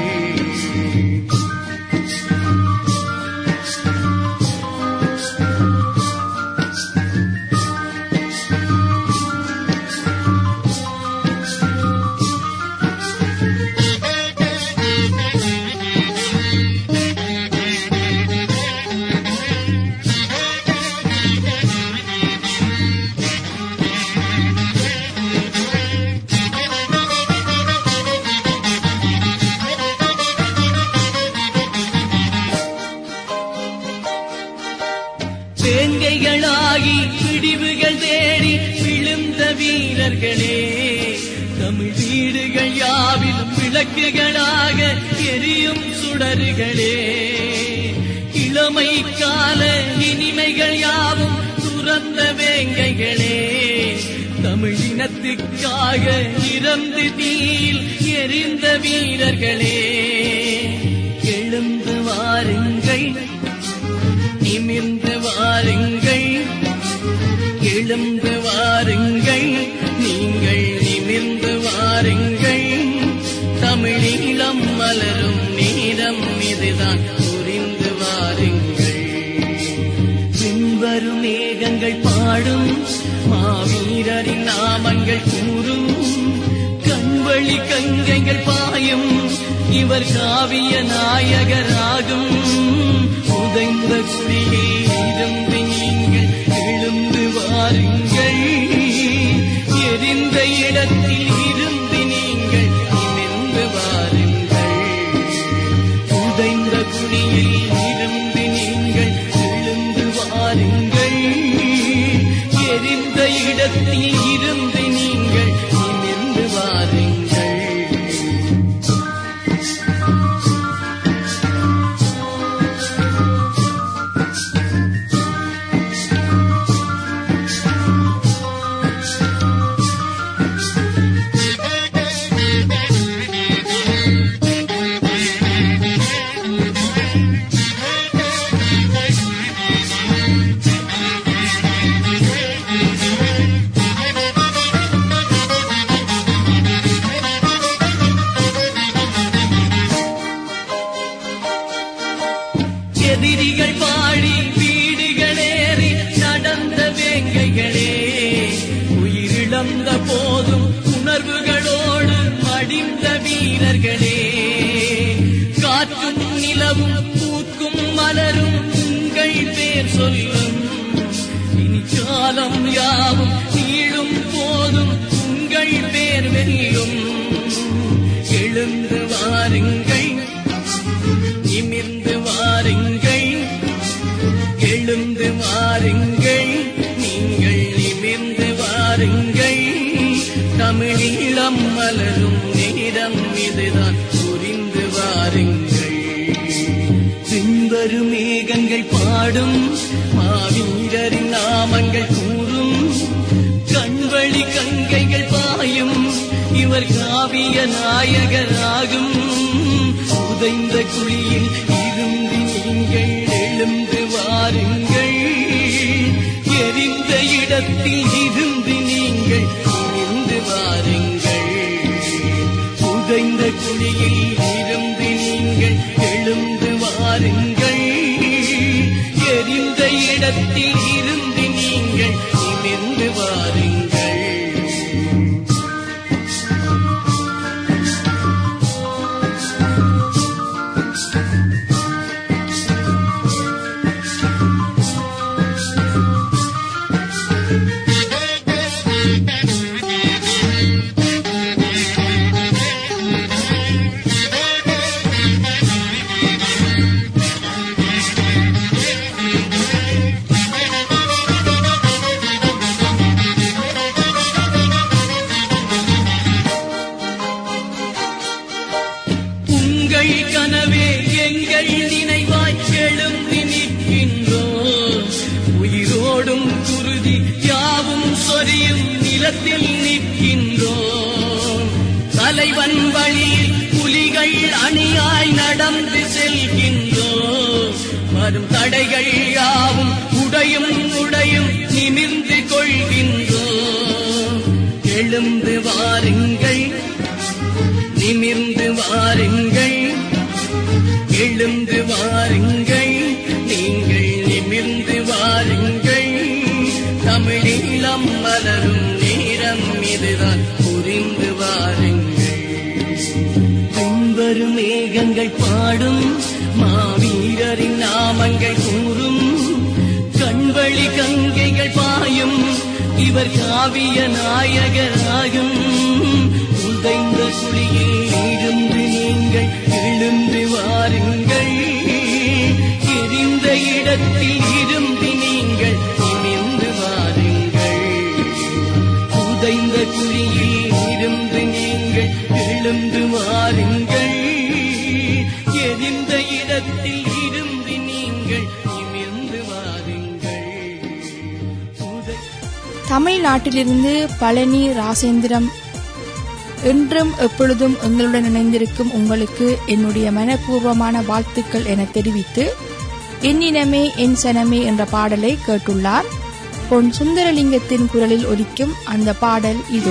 வேங்கைகளாகி பிடிவுகள் தேடி விழுந்த வீரர்களே தமிழ் வீடுகள் யாவிலும் விளக்குகளாக எரியும் சுடர்களே இளமை கால இனிமைகள் யாவும் துறந்த வேங்கைகளே தமிழ் இனத்துக்காக இறந்து தீயில் எரிந்த வீரர்களே எழுந்து வாருங்கள் நிமிர்ந்து வாருங்கள் எழுந்து வாருங்கள் நீங்கள் நிமிர்ந்து வாருங்கள் தமிழீழம் மலரும் நேரம் இதுதான் புரிந்து வாருங்கள் பின்வரும் மேகங்கள் பாடும் மாவீரரின் நாமங்கள் கூறும் கண்வழி கங்கைகள் பாயும் இவர் காவிய நாயகராகும் உதைந்த குடியில் இருந்து நீங்கள் எழுந்து வாருங்கள் எரிந்த இடத்தில் இருந்து நீங்கள் நிமிர்ந்து வாருங்கள் உதைந்த குடியில் இருந்து நீங்கள் எழுந்து வாருங்கள் எரிந்த இடத்தில் இருந்து நீங்கள் நிமிர்ந்து வாருங்கள் எதிரிகள் வாழி வீடுகளேறி நடந்த வேங்கைகளே உயிரிழந்த போதும் உணர்வுகளோடு மடிந்த வீரர்களே காற்றும் நிலவும் பூக்கும் மலரும் உங்கள் பேர் சொல்லும் இனி காலம் யாவும் நீளும் போதும் உங்கள் பேர் வெல்லும் எழுந்து வாருங்கள் நிமிர்ந்து வாருங்கள் எழுந்து வாருங்கள் நீங்கள் நிமிர்ந்து வாருங்கள் தமிழீழம் மலரும் நேரம் இதுதான் புரிந்து வாருங்கள் பின்வரும் மேகங்கள் பாடும் மாவீரரின் நாமங்கள் கூறும் கண்வழி கங்கைகள் பாயும் இவர் காவிய நாயகராகும் உதைந்த குழியில் இருந்து நீங்கள் எழுந்து வாருங்கள் எரிந்த இடத்தில் இருந்து நீங்கள் நிமிர்ந்து வாருங்கள் உதைந்த குழியில் இருந்து நீங்கள் எழுந்து வாருங்கள் எரிந்த இடத்தில் இருந்து நீங்கள் நிமிர்ந்து வாருங்கள் உங்கள் கனவே எங்கள் நினைவாய் எழும்பி நிற்கின்றோம் உயிரோடும் குருதி யாவும் சொரியும் நிலத்தில் நிற்கின்றோம் தலைவன் வழியில் புலிகள் அணியாய் நடந்து செல்கின்றோம் வரும் தடைகள் யாவும் உடையும் உடையும் நிமிர்ந்து கொள்கின்றோம் எழுந்து வாருங்கள் தமிழீழம் மலரும் நேரம் இதுதான் புரிந்து வாருங்கள் பின்வரும் மேகங்கள் பாடும் மாவீரரின் நாமங்கள் கூறும் கண்வழி கங்கைகள் பாயும் இவர் காவிய நாயகராகும் உதைந்த குழியில் இருந்து நீங்கள் எழுந்து வாருங்கள் எரிந்த இடத்தில் இருந்து நீங்கள் நிமிர்ந்து வாருங்கள் உதைந்த குழியில் இருந்து நீங்கள் எழுந்து வாருங்கள் எரிந்த இடத்தில் இருந்து நீங்கள் நிமிர்ந்து வாருங்கள் உதை தமிழ்நாட்டிலிருந்து பழனி ராசேந்திரம் என்றும் எப்பொழுதும் எங்களுடன் இணைந்திருக்கும் உங்களுக்கு என்னுடைய மனப்பூர்வமான வாழ்த்துக்கள் என தெரிவித்து என்னினமே என் சனமே என்ற பாடலை கேட்டுள்ளார் பொன் சுந்தரலிங்கத்தின் குரலில் ஒலிக்கும் அந்த பாடல் இதோ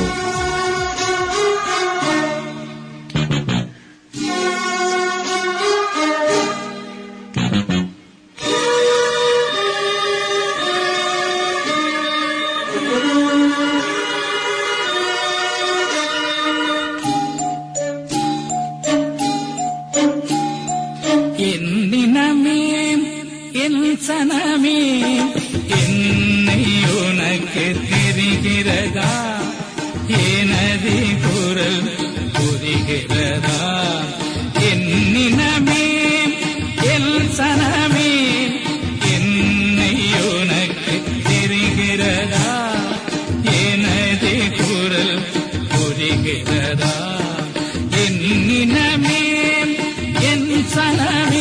என்னினமே என் சனமே என்னை உனக்கு தெரிகிறதா எனது குரல் புரிகிறதா என்னினமே என் சனமே என்னை உனக்கு தெரிகிறதா எனது குரல் புரிகிறதா என்னினமே என் சனமே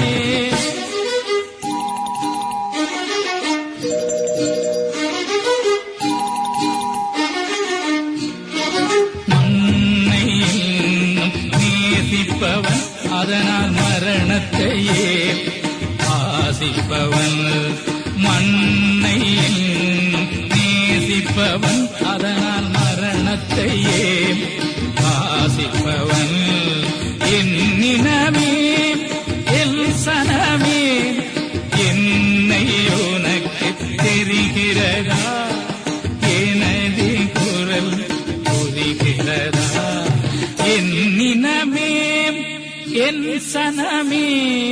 மண்ணை இன்னும் நேசிப்பவன் அதனால் மரணத்தையே ஆசிப்பவன் மண்ணை இன்னும் நேசிப்பவன் அதனால் மரணத்தையே ஆசிப்பவன் என்னினமே எல் சனமே என்னை உனக்கு தெரிகிறதா எனது குரல் புரிகிறதா என்னினமே என் சனமே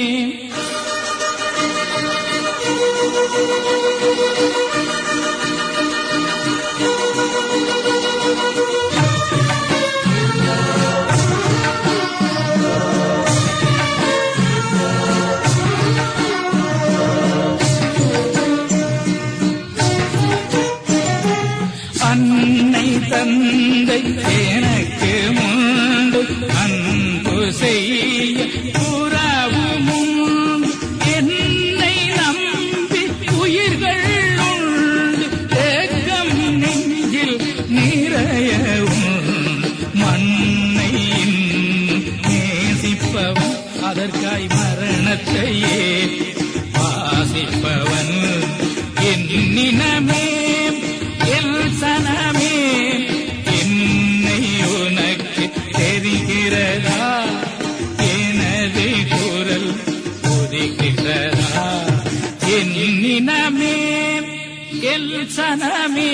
அன்னை தந்தை எனக்கு முண்டு அன்பு செய்ய புறாவும் உண்டு. என்னை நம்பி உயிர்கள் உண்டு தேக்கம் நெஞ்சில் நிறைய உண்டு மண்ணை இன்னும் நேசிப்பவன் அதற்காய் மரணத்தையே வாசிப்பவன் என்னினமே எல் சனமே என்னை உனக்கு தெரிகிறதா எனது குரல் புரிகிறதா என்னினமே எல் சனமே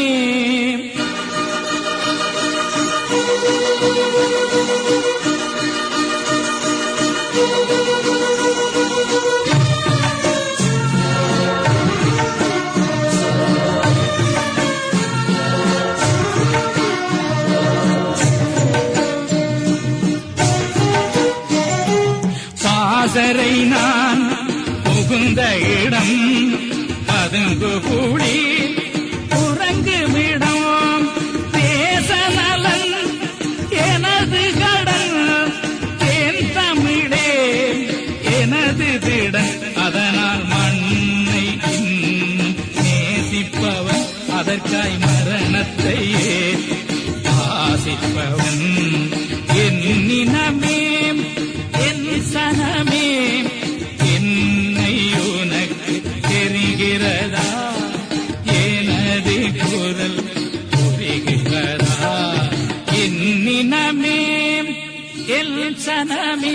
பாசறை நான் புகுந்த இடம் பதுங்கு கூடி உறங்குமிடம் தேச நலன் எனது கடன் தேன் தமிழே எனது திடன் அதனால் மண்ணை இன்னும் நேசிப்பவன் அதற்காய் மரணத்தையே ஆசிப்பவன் என்னினமே என் சனமே என்னை உனக்கு தெரிகிறதா எனது குரல் புரிகிறதா என்னினமே என் சனமே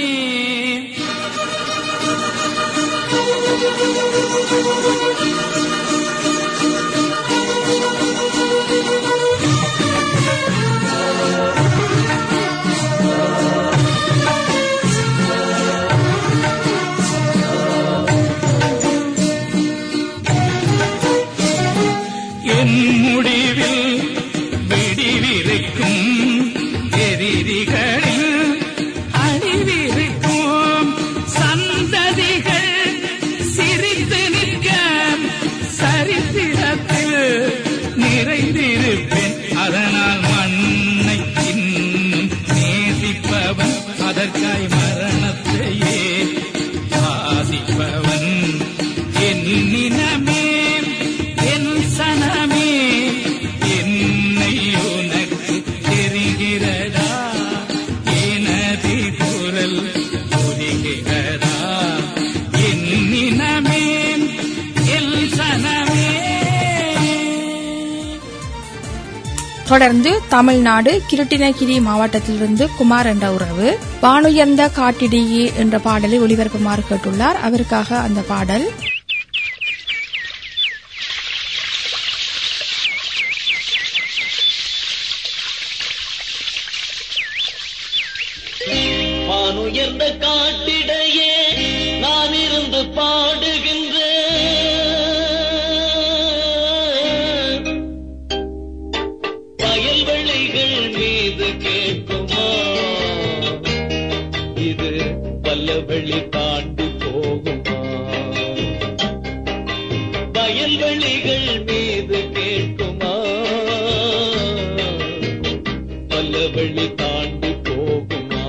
முடிவில் விடிவிருக்கும் எதிரிகளில் அழிவிருக்கும் சந்ததிகள் சிரித்து நிற்க சரித்திரத்தில் நிறைந்திருப்பேன் அதனால் மண்ணை இன்னும் நேசிப்பவன் அதற்காய் மரணத்தையே ஆதிப்பவன் என் நினமே என் சனமே என்னை உனக்கு தெரிகிறதா எனது குரல் புரிகிறதா என் நினமே என் சனமே தொடர்ந்து தமிழ்நாடு கிருட்டினகிரி மாவட்டத்திலிருந்து குமார் என்ற உறவு வானுயர்ந்த காட்டிடியே என்ற பாடலை ஒளிபரப்புமாறு கேட்டுள்ளார் அவருக்காக அந்த பாடல் வானுயர்ந்த காட்டிடையே நான் இருந்து பாடுகின்ற வயல்வெளிகள் மீது கேட்குமா இது வல்லவெளி தாண்டி போகுமா வயல்வெளிகள் மீது கேட்குமா வல்லவெளி தாண்டி போகுமா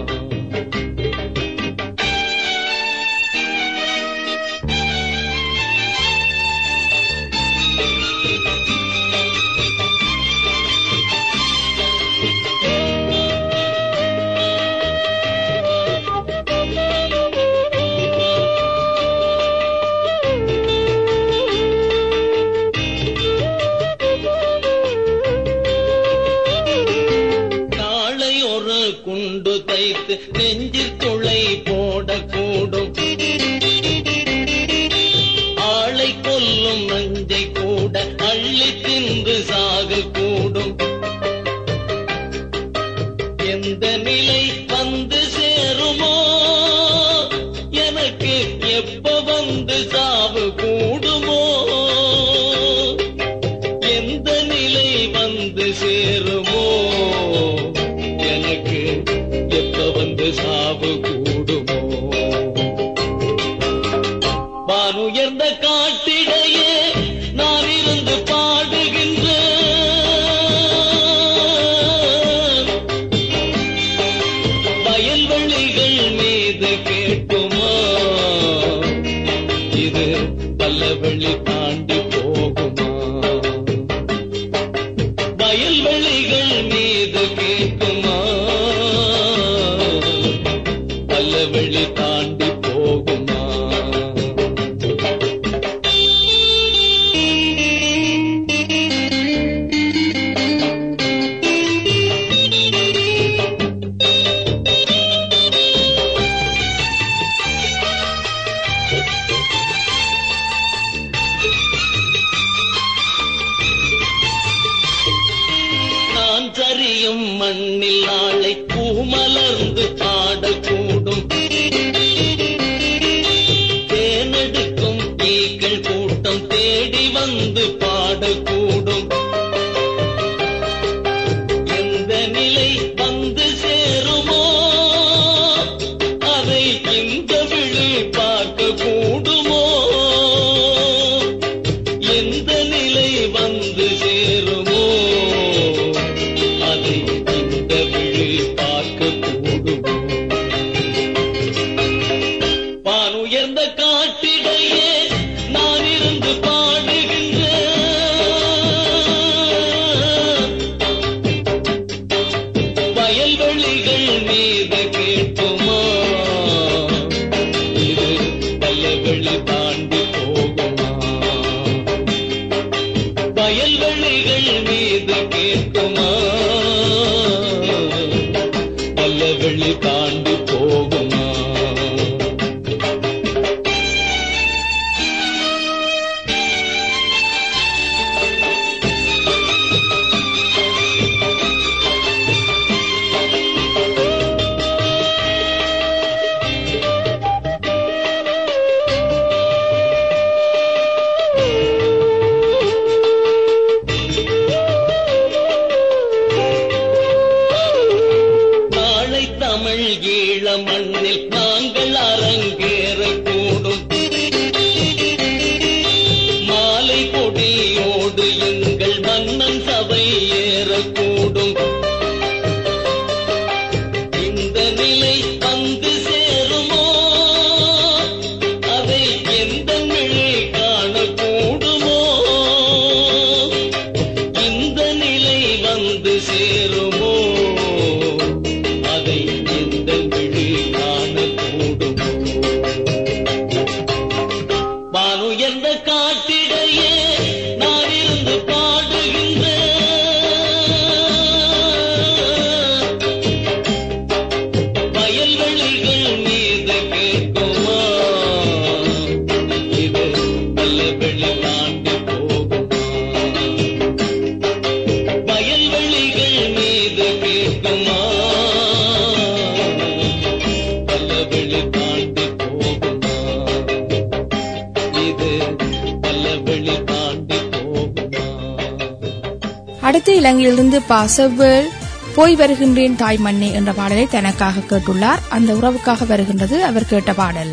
நாளை ஒரு குண்டு தைத்து நெஞ்சில் துளை போடக்கூடும் ஆளை கொல்லும் நஞ்சை கூட அள்ளி தின்று சாகக்கூடும் எந்த நிலை வந்து சேருமோ எனக்கு எப்ப வந்து சாவு கூடுமோ எந்த நிலை வந்து சேருமோ எனக்கு எப்ப வந்து சாவு கூடுமோ வானுயர்ந்த காட்டிடையே நான் இருந்து பாடுகின்ற வயல்வெளிகள் மீது கேட்குமா இது பல்லவெளி தாண்டி போகுமா வயல்வெளிகள் மீது கேட்குமா பல்லவெளி தாண்டி போகுமா நான் சரியும் மண்ணில் நாளை பூமலர்ந்து பாடக்கூடும் தேனெடுக்கும் ஈக்கள் கூட்டம் தேடி வந்து பாடக்கூடும் எந்த நிலை வந்து சேருமோ அதை இந்த விழி பார்க்க கூடுமோ எந்த நிலை வந்து சேருமோ அதை இந்த விழி பார்க்க கூடுமோ வானுயர்ந்த காட்டிடையே நான் இருந்து பாடுகின்ற வயல்வெளிகள் மீது கேட்குமா இது வயல்வெளி தாண்டி போகுமா வயல்வெளிகள் மீது கேட்குமா வல்லவெளி தாண்டி போகுமா எங்கள் மன்னன் சபை ஏறக்கூடும் இந்த நிலை வந்து சேருமோ அதை எந்த நிலை காணக்கூடுமோ இந்த நிலை வந்து சேருமோ அதை எந்த விழி காணக்கூடுமோ வானு எந்த காட்டிடையே நான் இருந்து பாடுகின்ற வயல்வெளிகள் மீது கேட்குமா இது நல்ல வெளி தாண்டி போகுமா வயல்வெளிகள் மீது கேட்குமா நல்ல வெளி தாண்டி போகுமா இது நல்ல வெளி தாண்டி போகுமா அடுத்து இலங்கையிலிருந்து பாசவேல் போய் வருகின்றேன் தாய் மண்ணே என்ற பாடலை தனக்காக கேட்டுள்ளார் அந்த உறவுக்காக வருகின்றது அவர் கேட்ட பாடல்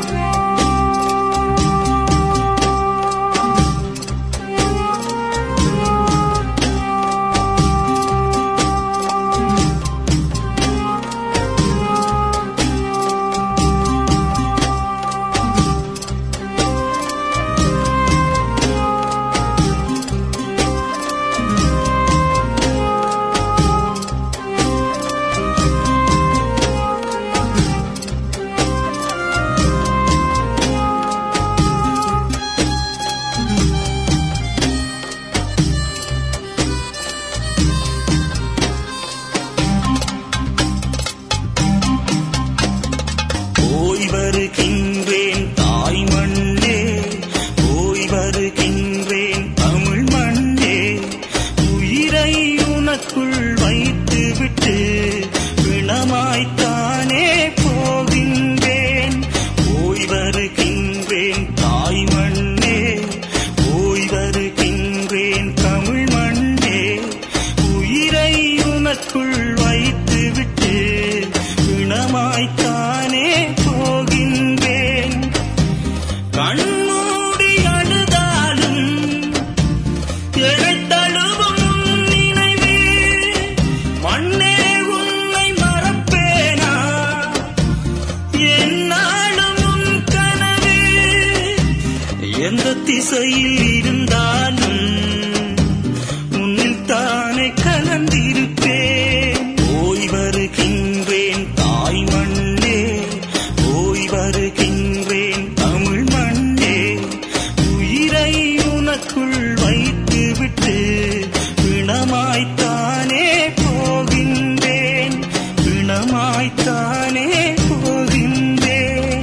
போய் வருகின்றேன் தாய் மண்ணே போய் வருகின்றேன் தமிழ் மண்ணே உயிரை உனக்குள் வைத்து விட்டு பிணமாய்த்தானே போகின்றேன் போய் வருகின்றேன் தாய் மண்ணே போய் வருகின்றேன் தமிழ் மண்ணே உயிரை உனக்குள் வைத்து விட்டு பிணமாய்த்தானே போகின்றேன் கண்மூடி அழுதாலும் எழைத்தழுவும் உன் நினைவே மண்ணே உன்னை மறப்பேனா என்னாலும் உன் கனவே எந்த திசையில் இருந்தாலும் உன்னில் தானே கலந்திருப்பேன் போய் வருகின்றேன் தாய் மண்ணே போய் வருகின்றேன் தமிழ் மண்ணே உயிரை உனக்குள் வைத்து விட்டு பிணமாய்த்தானே போகின்றேன் பிணமாய்த்தானே போகின்றேன்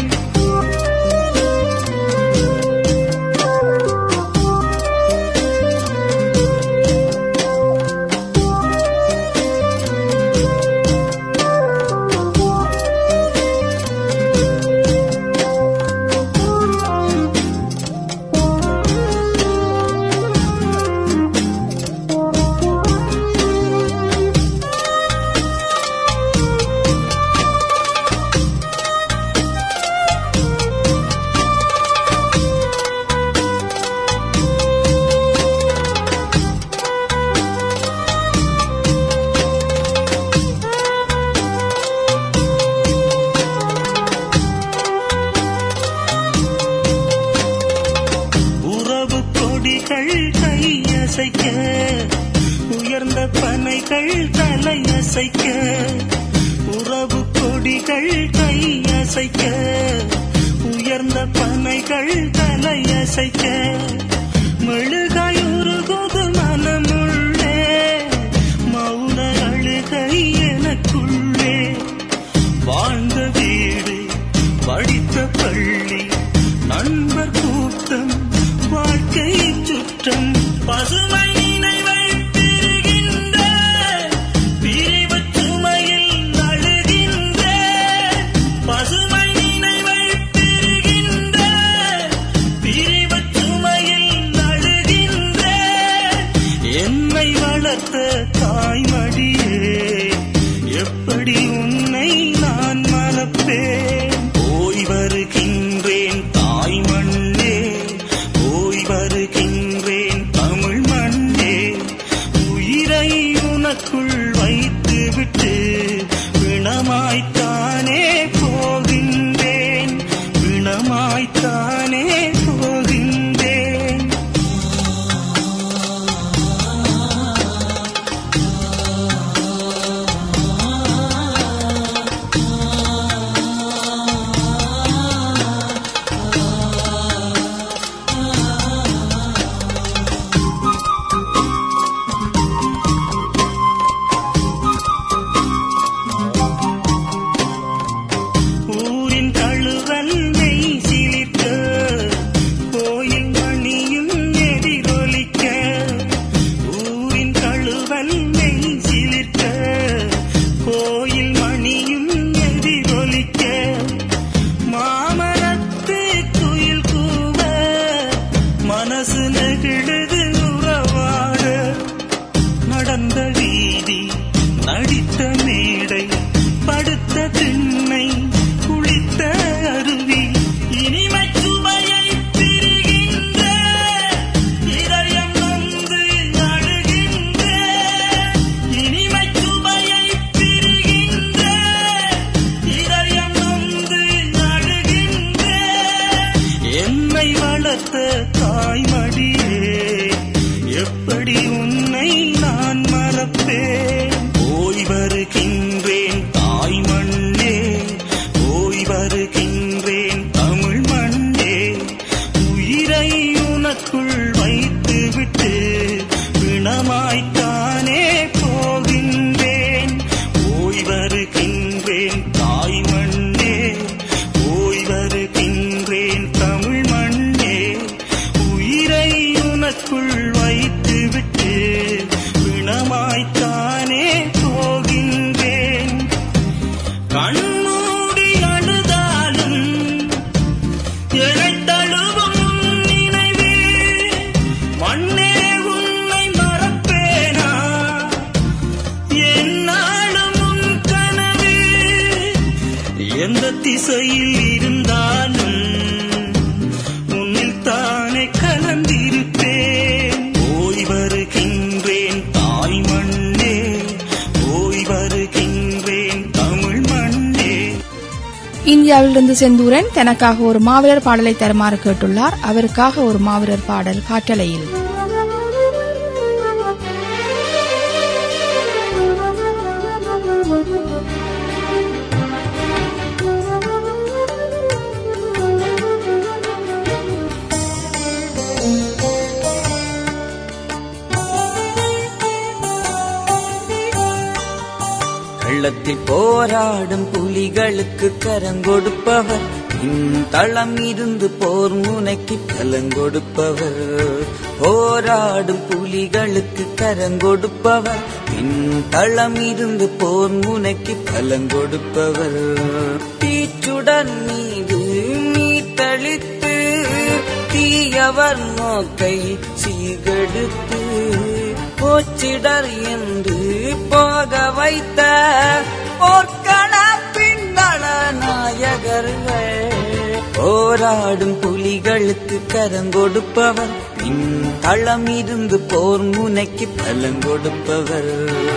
உறவு கொடிகள் கையசைக்க உயர்ந்த பனைகள் தலையசைக்க உறவு கொடிகள் கையசைக்க உயர்ந்த பனைகள் தலையசைக்க மெழுகாய் உருகுது மனமுள்ளே மௌன அழுகை எனக்குள்ளே வாழ்ந்த வீடு படித்த பள்ளி நண்பர் கூட்டம் வாழ்க்கை சுற்றம் பசுமை நினைவை பெறுகின்ற பிரிவுச் சுமையில் அழுகின்ற பசுமை நினைவை பெறுகின்ற பிரிவுச் சுமையில் அழுகின்ற என்னை வளர்த்த தாய்மடியே எப்படி உன்னை நான் மறப்பேன் போய் வருகின்றேன் தாய் மண்ணே போய் வருகின்றேன் தமிழ் மண்ணே உனக்குள் வைத்து விட்டு பிணமாய்த்தானே போகின்றேன் பிணமாய்த்தானே போகின்றேன் ஊரின் தழுவல் மெய் சிலிர்க்க கோயில் மணியும் எதிரொலிக்க ஊரின் தழுவல் மெய் சிலிர்க்க கோயில் மணியும் எதிரொலிக்க மாமரத்து குயில் கூவ மனசு நெகிழுது உறவாட நடந்த வீதி நடித்த மேடை படுத்த திண்ணை குளித்த அருவி இனிமை சுவையை பிரிகின்ற இதயம் நொந்து அழுகின்ற இனிமை சுவையை பிரிகின்ற இதயம் நொந்து அழுகின்ற என்னை வளர்த்த தாய்மடியே எப்படி உன்னை நான் மறப்பேன் போய் வருகின்றேன் தாய் மண்ணே போய் வருகின்றேன் தமிழ் மண்ணே உயிரை உனக்குள் வைத்து விட்டு பிணமாய்த்தானே போகின்றேன் போய் வருகின்றேன் தாய் மண்ணே போய் வருகின்றேன் தமிழ் மண்ணே உயிரை உனக்குள் வைத்து விட்டு பிணமாய்த்தானே போகின்றேன் கண்மூடி அழுதாலும் எனைத் தழுவும் உன் நினைவே மண்ணே உன்னை மறப்பேனா என்னாலும் உன் கனவே எந்த திசையில் இருந்தாலும் உன்னில் தானே கலந்திருப்பேன் போய் வருகின்றேன் தாய் மண்ணே போய் வருகின்றேன் தமிழ் மண்ணே இந்தியாவிலிருந்து செந்தூரன் தனக்காக ஒரு மாவீரர் பாடலை தருமாறு கேட்டுள்ளார் அவருக்காக ஒரு மாவீரர் பாடல் காட்டலையில் கள்ளத்தில் போராடும் புலிகளுக்கு கரங்கொடுப்பவர் தளம் இருந்து போர் முனைக்கு கலங்கொடுப்பவர் போராடும் புலிகளுக்கு கரங்கொடுப்பவர் தளம் இருந்து போர் முனைக்கு கலங்கொடுப்பவர் தீச்சுடன் மீது நீ தளித்து தீயவர் நோக்கை சீர்கெடுத்து போச்சிடர் என்று போக வைத்த போர்க்கள பின்னள நாயகர்கள் போராடும் புலிகளுக்கு கரங்கொடுப்பவர் பின் தளம் இருந்து போர் முனைக்கு பலங்கொடுப்பவர்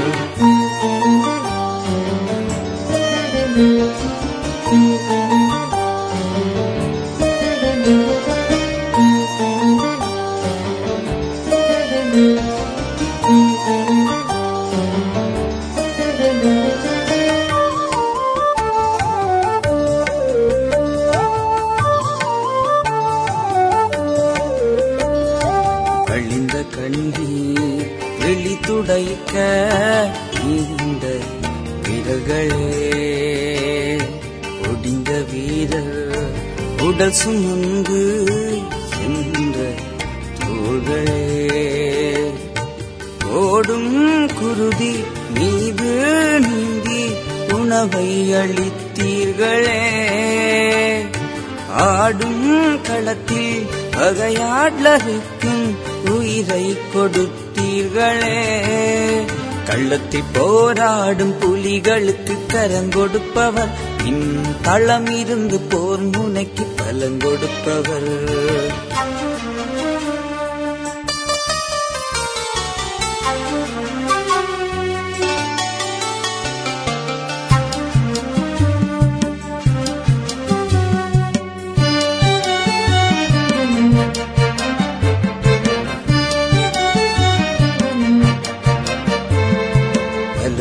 கழிந்த கண்ணீர் வெளி துடைக்க நீந்த வீரர்களே ஒடிந்த வீரர் உடல் சுமந்து சென்ற தோள்களே ஓடும் குருதி மீது நீந்தி உணவை அளித்தீர்களே ஆடும் களத்தில் பகையாடலருக்கும் உயிரை கொடுத்தீர்களே கள்ளத்தில் போராடும் புலிகளுக்கு கரங்கொடுப்பவர் இன் தளம் இருந்து போர் முனைக்கு பலங்கொடுப்பவர்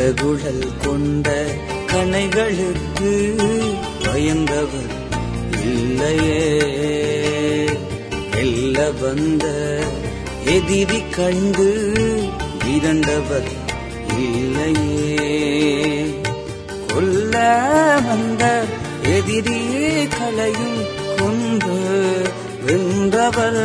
இளகுழல் கொண்ட கணைகளுக்கு பயந்தவர் இல்லையே வெல்ல வந்த எதிரி கண்டு விரண்டவர் இல்லையே கொல்ல வந்த எதிரி களையும் கொண்டு வென்றவர்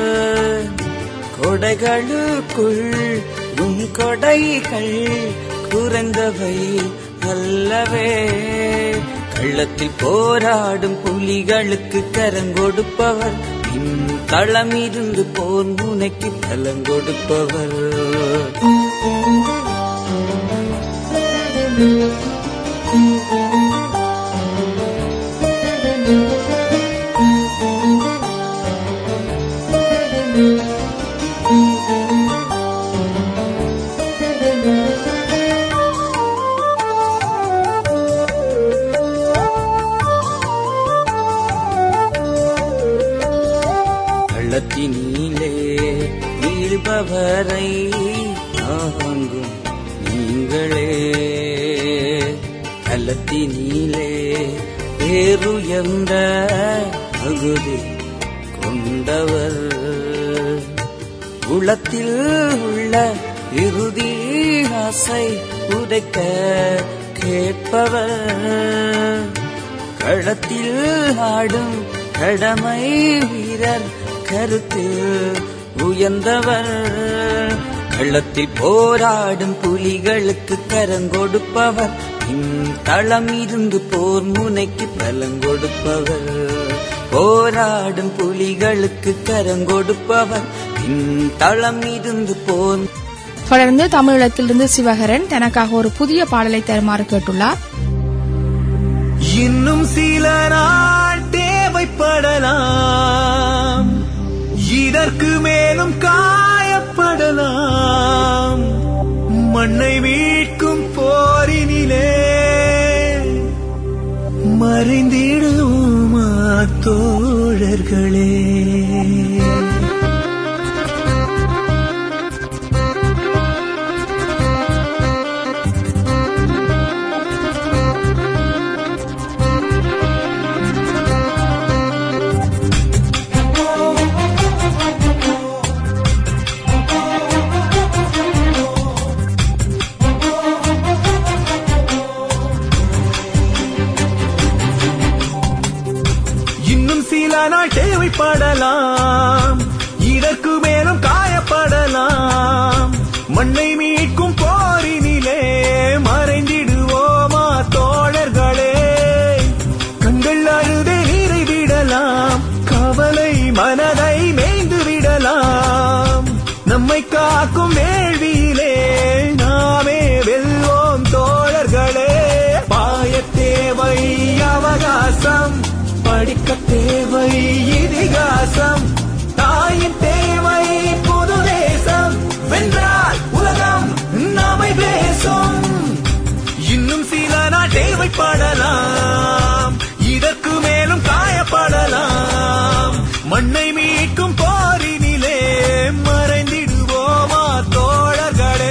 கொடைகளுக்குள் உன் கொடைகள் குறைந்தவை அல்லவே கள்ளத்தில் போராடும் புலிகளுக்கு கரங்கொடுப்பவர் பின் களமிருந்து போர் முனைக்கு தலங்கொடுப்பவர் கள்ளத்தினிலே வீழ்பவரை தாங்கும் நீங்களே கள்ளத்தினிலே பேருயர்ந்த தகுதி கொண்டவர் உளத்தில் உள்ள இறுதி ஆசை உதைக்க கேட்பவர் களத்தில் ஆடும் கடமை வீரர் கருத்தில் உயர்ந்தவர் களத்தில் போராடும் புலிகளுக்கு கரங்கொடுப்பவர் பின் தளம் இருந்து போர் முனைக்கு பலங்கொடுப்பவர் போராடும் புலிகளுக்கு கரங்கொடுப்பவர் பின் தளம் இருந்து போர் தொடர்ந்து தமிழீழத்திலிருந்து சிவகரன் தனக்காக ஒரு புதிய பாடலை தருமாறு கேட்டுள்ளார் இன்னும் சில நாள் தேவைப்படலாம் இதற்கு மேலும் காயப்படலாம் மண்ணை மீட்கும் போரினிலே மறைந்திடுவோமா தோழர்களே இன்னும் சில நாள் தேவைப்படலாம் இதற்கு மேலும் காயப்படலாம் மண்ணை மீட்கும் போரினிலே மறைந்திடுவோமா தோழர்களே கண்கள் அழுதே நீரை விடலாம் கவலை மனதை மேய்ந்து விடலாம் நம்மை காக்கும் வேள்வியிலே நாமே வெல்வோம் தோழர்களே பாய தேவை அவகாசம் படிக்க தேவை இதிகாசம் தாயின் தேவை புது தேசம் வென்றால் உலகம் நாமை பேசும் இன்னும் சில நாள் தேவைப்படலாம் இதற்கு மேலும் காயப்படலாம் மண்ணை மீட்கும் போரினிலே மறைந்திடுவோமா தோழர்களே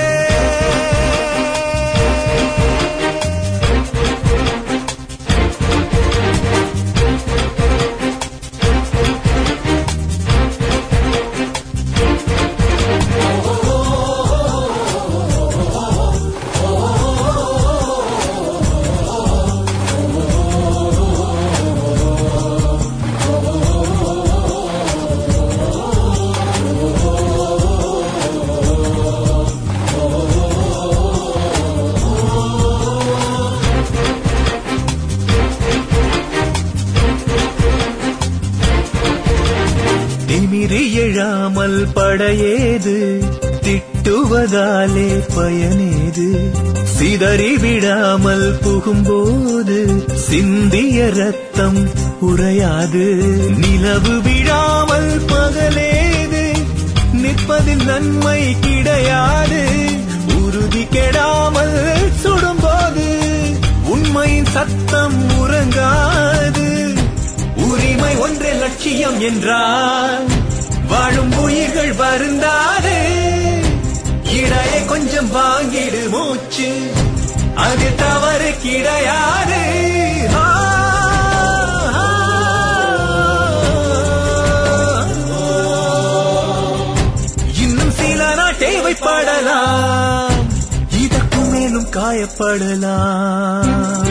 திமிரி எழாமல் படையேது திட்டுவதாலே பயனேது சிதறி விடாமல் புகும்போது சிந்திய ரத்தம் உறையாது நிலவு விழாமல் பகலேது நிற்பதில் நன்மை கிடையாது உறுதி கெடாமல் சுடும்போது உண்மையின் சத்தம் உறங்காது உரிமை ஒன்றே லட்சியம் என்றால் வாழும் உயிர்கள் வருந்தாது இடையே கொஞ்சம் வாங்கிடு மூச்சு அது தவறு கிடையாது ஆ, ஆ, இன்னும் சில நாள் தேவைப்படலாம் இதற்கும் மேலும் காயப்படலாம்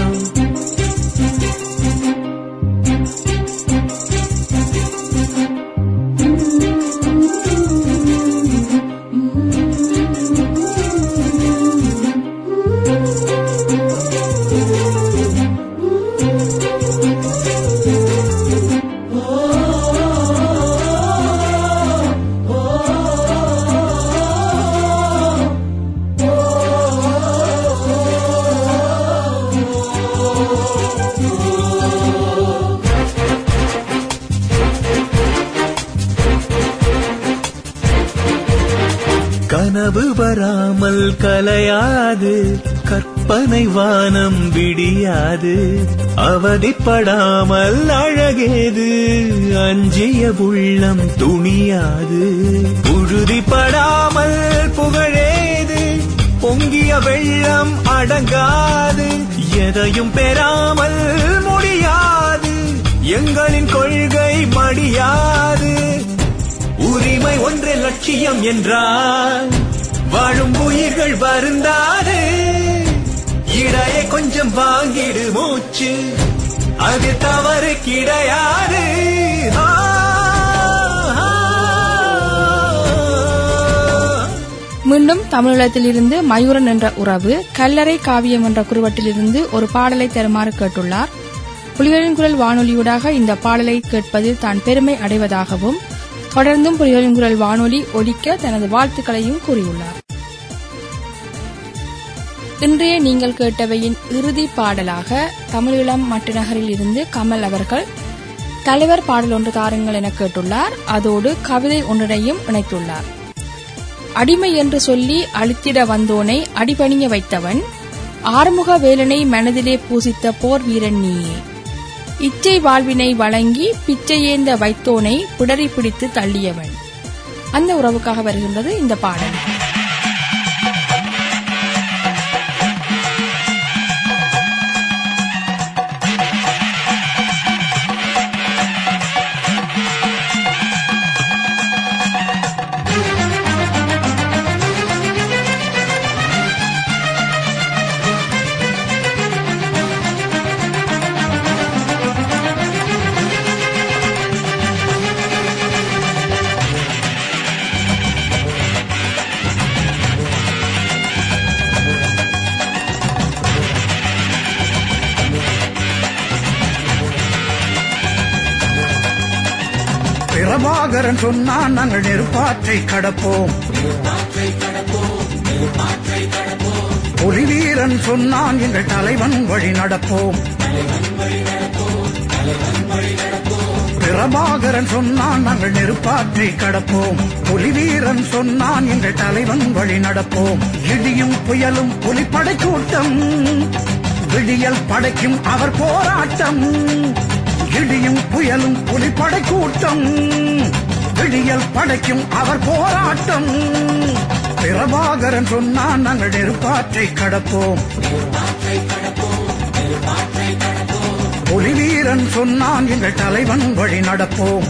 கனவு வராமல் கலையாது கற்பனை வானம் விடியாது அவதிப்படாமல் அழகேது அஞ்சிய உள்ளம் துணியாது உறுதிப்படாமல் புகழேது பொங்கிய வெள்ளம் அடங்காது எதையும் பெறாமல் முடியாது எங்களின் கொள்கை மடியாது உரிமை ஒன்றே லட்சியம் என்றால் வாழும் உயிர்கள் வருந்தாது இடையே கொஞ்சம் வாங்கிடு மூச்சு அது தவறு கிடையாது ஆ, ஆ, மீண்டும் தமிழீழத்திலிருந்து மயூரன் என்ற உறவு கல்லறை காவியம் என்ற குறுவட்டிலிருந்து ஒரு பாடலை தருமாறு கேட்டுள்ளார் புலிகளின் குரல் வானொலியூடாக இந்த பாடலை கேட்பதில் தான் பெருமை அடைவதாகவும் தொடர்ந்தும் புலிகளின் குரல் வானொலி ஒலிக்க தனது வாழ்த்துக்களையும் கூறியுள்ளார் இன்றைய நீங்கள் கேட்டவையின் இறுதி பாடலாக தமிழீழம் மட்டுநகரில் இருந்து கமல் அவர்கள் தலைவர் பாடல் ஒன்று தாருங்கள் என கேட்டுள்ளார் அதோடு கவிதை ஒன்றினையும் இணைத்துள்ளார் அடிமை என்று சொல்லி அழித்திட வந்தோனை அடிபணிய வைத்தவன் ஆறுமுக வேலனை மனதிலே பூசித்த போர் வீரன் நீயே இச்சை வாழ்வினை வழங்கி பிச்சையேந்த வைத்தோனை பிடரி பிடித்து தள்ளியவன் அந்த உறவுக்காக வருகின்றது இந்த பாடல் பிரபாகரன் சொன்னான் நாங்கள் நெருப்பாற்றை கடப்போம் புலிவீரன் சொன்னான் எங்கள் தலைவன் வழி நடப்போம் பிரபாகரன் சொன்னான் நாங்கள் நெருப்பாற்றை கடப்போம் புலிவீரன் சொன்னான் எங்கள் தலைவன் வழி நடப்போம் இடியும் புயலும் புலிப்படை கூட்டம் விடியல் படைக்கும் அவர் போராட்டம் இடியும் புயலும் புலிப்படை கூட்டம் விடியல் படைக்கும் அவர் போராட்டம் பிரபாகரன் சொன்னான் நாங்கள் நெருப்பாற்றை கடப்போம் புலிவீரன் சொன்னான் எங்கள் தலைவன் வழி நடப்போம்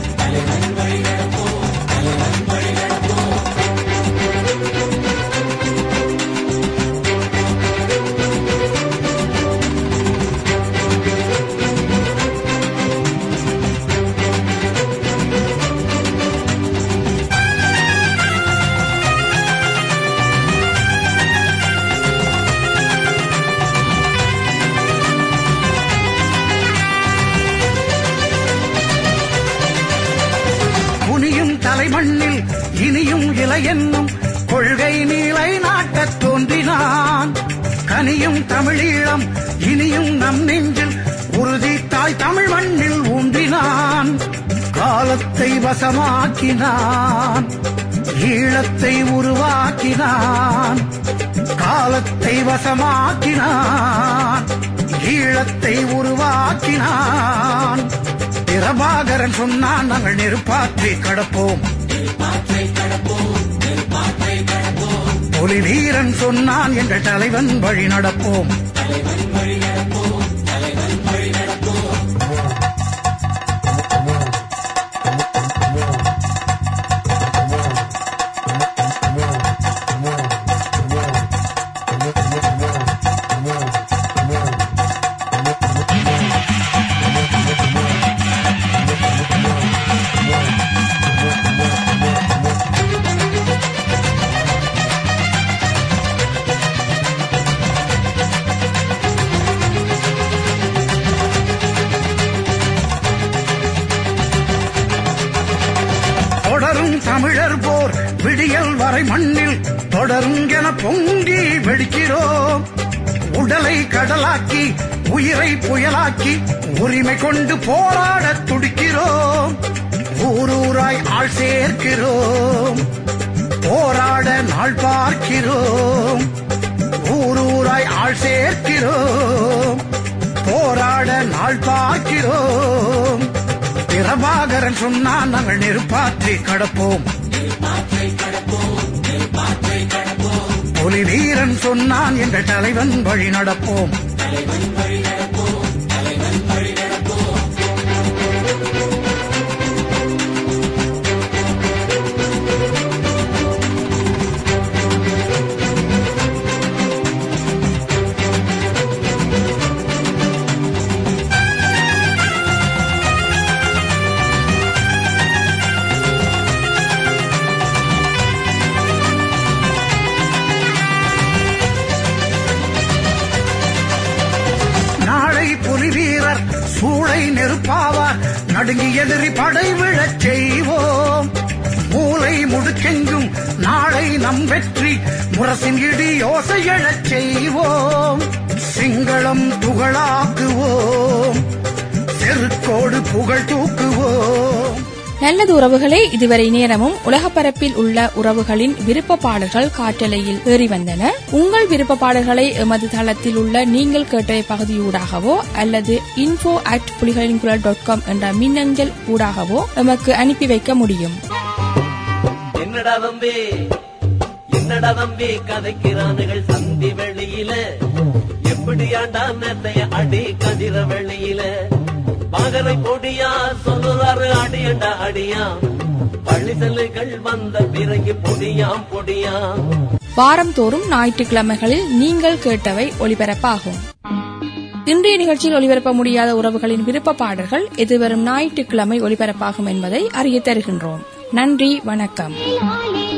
குனியும் தலைமண்ணில் இனியும் இலையென்னும் கொள்கை நீலை நாட்டத் தோன்றினான் கனியும் தமிழீழம் இனியும் நம் நெஞ்சில் உறுதி தாய் தமிழ் மண்ணில் ஊன்றினான் காலத்தை வசமாக்கினான் ஈழத்தை உருவாக்கினான் காலத்தை வசமாக்கினான் ஈழத்தை உருவாக்கினான் பிரபாகரன் சொன்னான் நாங்கள் நெருப்பாற்றி கடப்போம் புலி வீரன் சொன்னான் எங்கள் தலைவன் வழி நடப்போம் தொடரும் தமிழர் போர் விடியல் வரை மண்ணில் தொடரும் என பொங்கி வெடிக்கிறோம் உடலை கடலாக்கி உயிரை புயலாக்கி உரிமை கொண்டு போராட துடிக்கிறோம் ஊரூராய் ஆள் சேர்க்கிறோம் போராட நாள் பார்க்கிறோம் ஊரூராய் ஆள் சேர்க்கிறோம் போராட நாள் பார்க்கிறோம் பிரபாகரன் சொன்னான் நாங்கள் நெருப்பாற்றி கடப்போம் புலி வீரன் சொன்னான் எங்கள் தலைவன் வழி நடப்போம் நாளை புலி வீரர் சூளை நெருப்பாவார் நடுங்கி எதிரி படை விழச் செய்வோம் மூளை முடுக்கெங்கும் நாளை நம் வெற்றி முரசின் இடி யோசை எழச் செய்வோம் சிங்களம் புகழாக்குவோம் செருக்கோடு புகழ் தூக்குவோம் நல்லது உறவுகளே இதுவரை நேரமும் உலகப்பரப்பில் உள்ள உறவுகளின் விருப்ப பாடல்கள் காற்றலையில் ஏறி வந்தன உங்கள் விருப்ப பாடல்களை எமது தளத்தில் உள்ள நீங்கள் கேட்ட பகுதியூடாகவோ அல்லது இன்ஃபோ அட் புலிகளின் குரல் டாட் காம் என்ற மின்னஞ்சல் ஊடாகவோ எமக்கு அனுப்பி வைக்க முடியும் என்னடா தம்பி என்னடா தம்பி கதைக்கிறானுகள் சந்தி வெளியில எப்படியாண்டா நேத்தைய அடி கதிர வெளியில பாகரை பொடியா சொல்லுறாரு அடியண்டா அடியா பள்ளி செல்லுகள் வந்த பிறகு பொடியாம் பொடியாம் வாரந்தோறும் ஞாயிற்றுக்கிழமைகளில் நீங்கள் கேட்டவை ஒலிபரப்பாகும் இன்றைய நிகழ்ச்சியில் ஒலிபரப்ப முடியாத உறவுகளின் விருப்ப பாடல்கள் எதிர்வரும் ஞாயிற்றுக்கிழமை ஒலிபரப்பாகும் என்பதை அறிய தருகின்றோம் நன்றி வணக்கம் ஆலே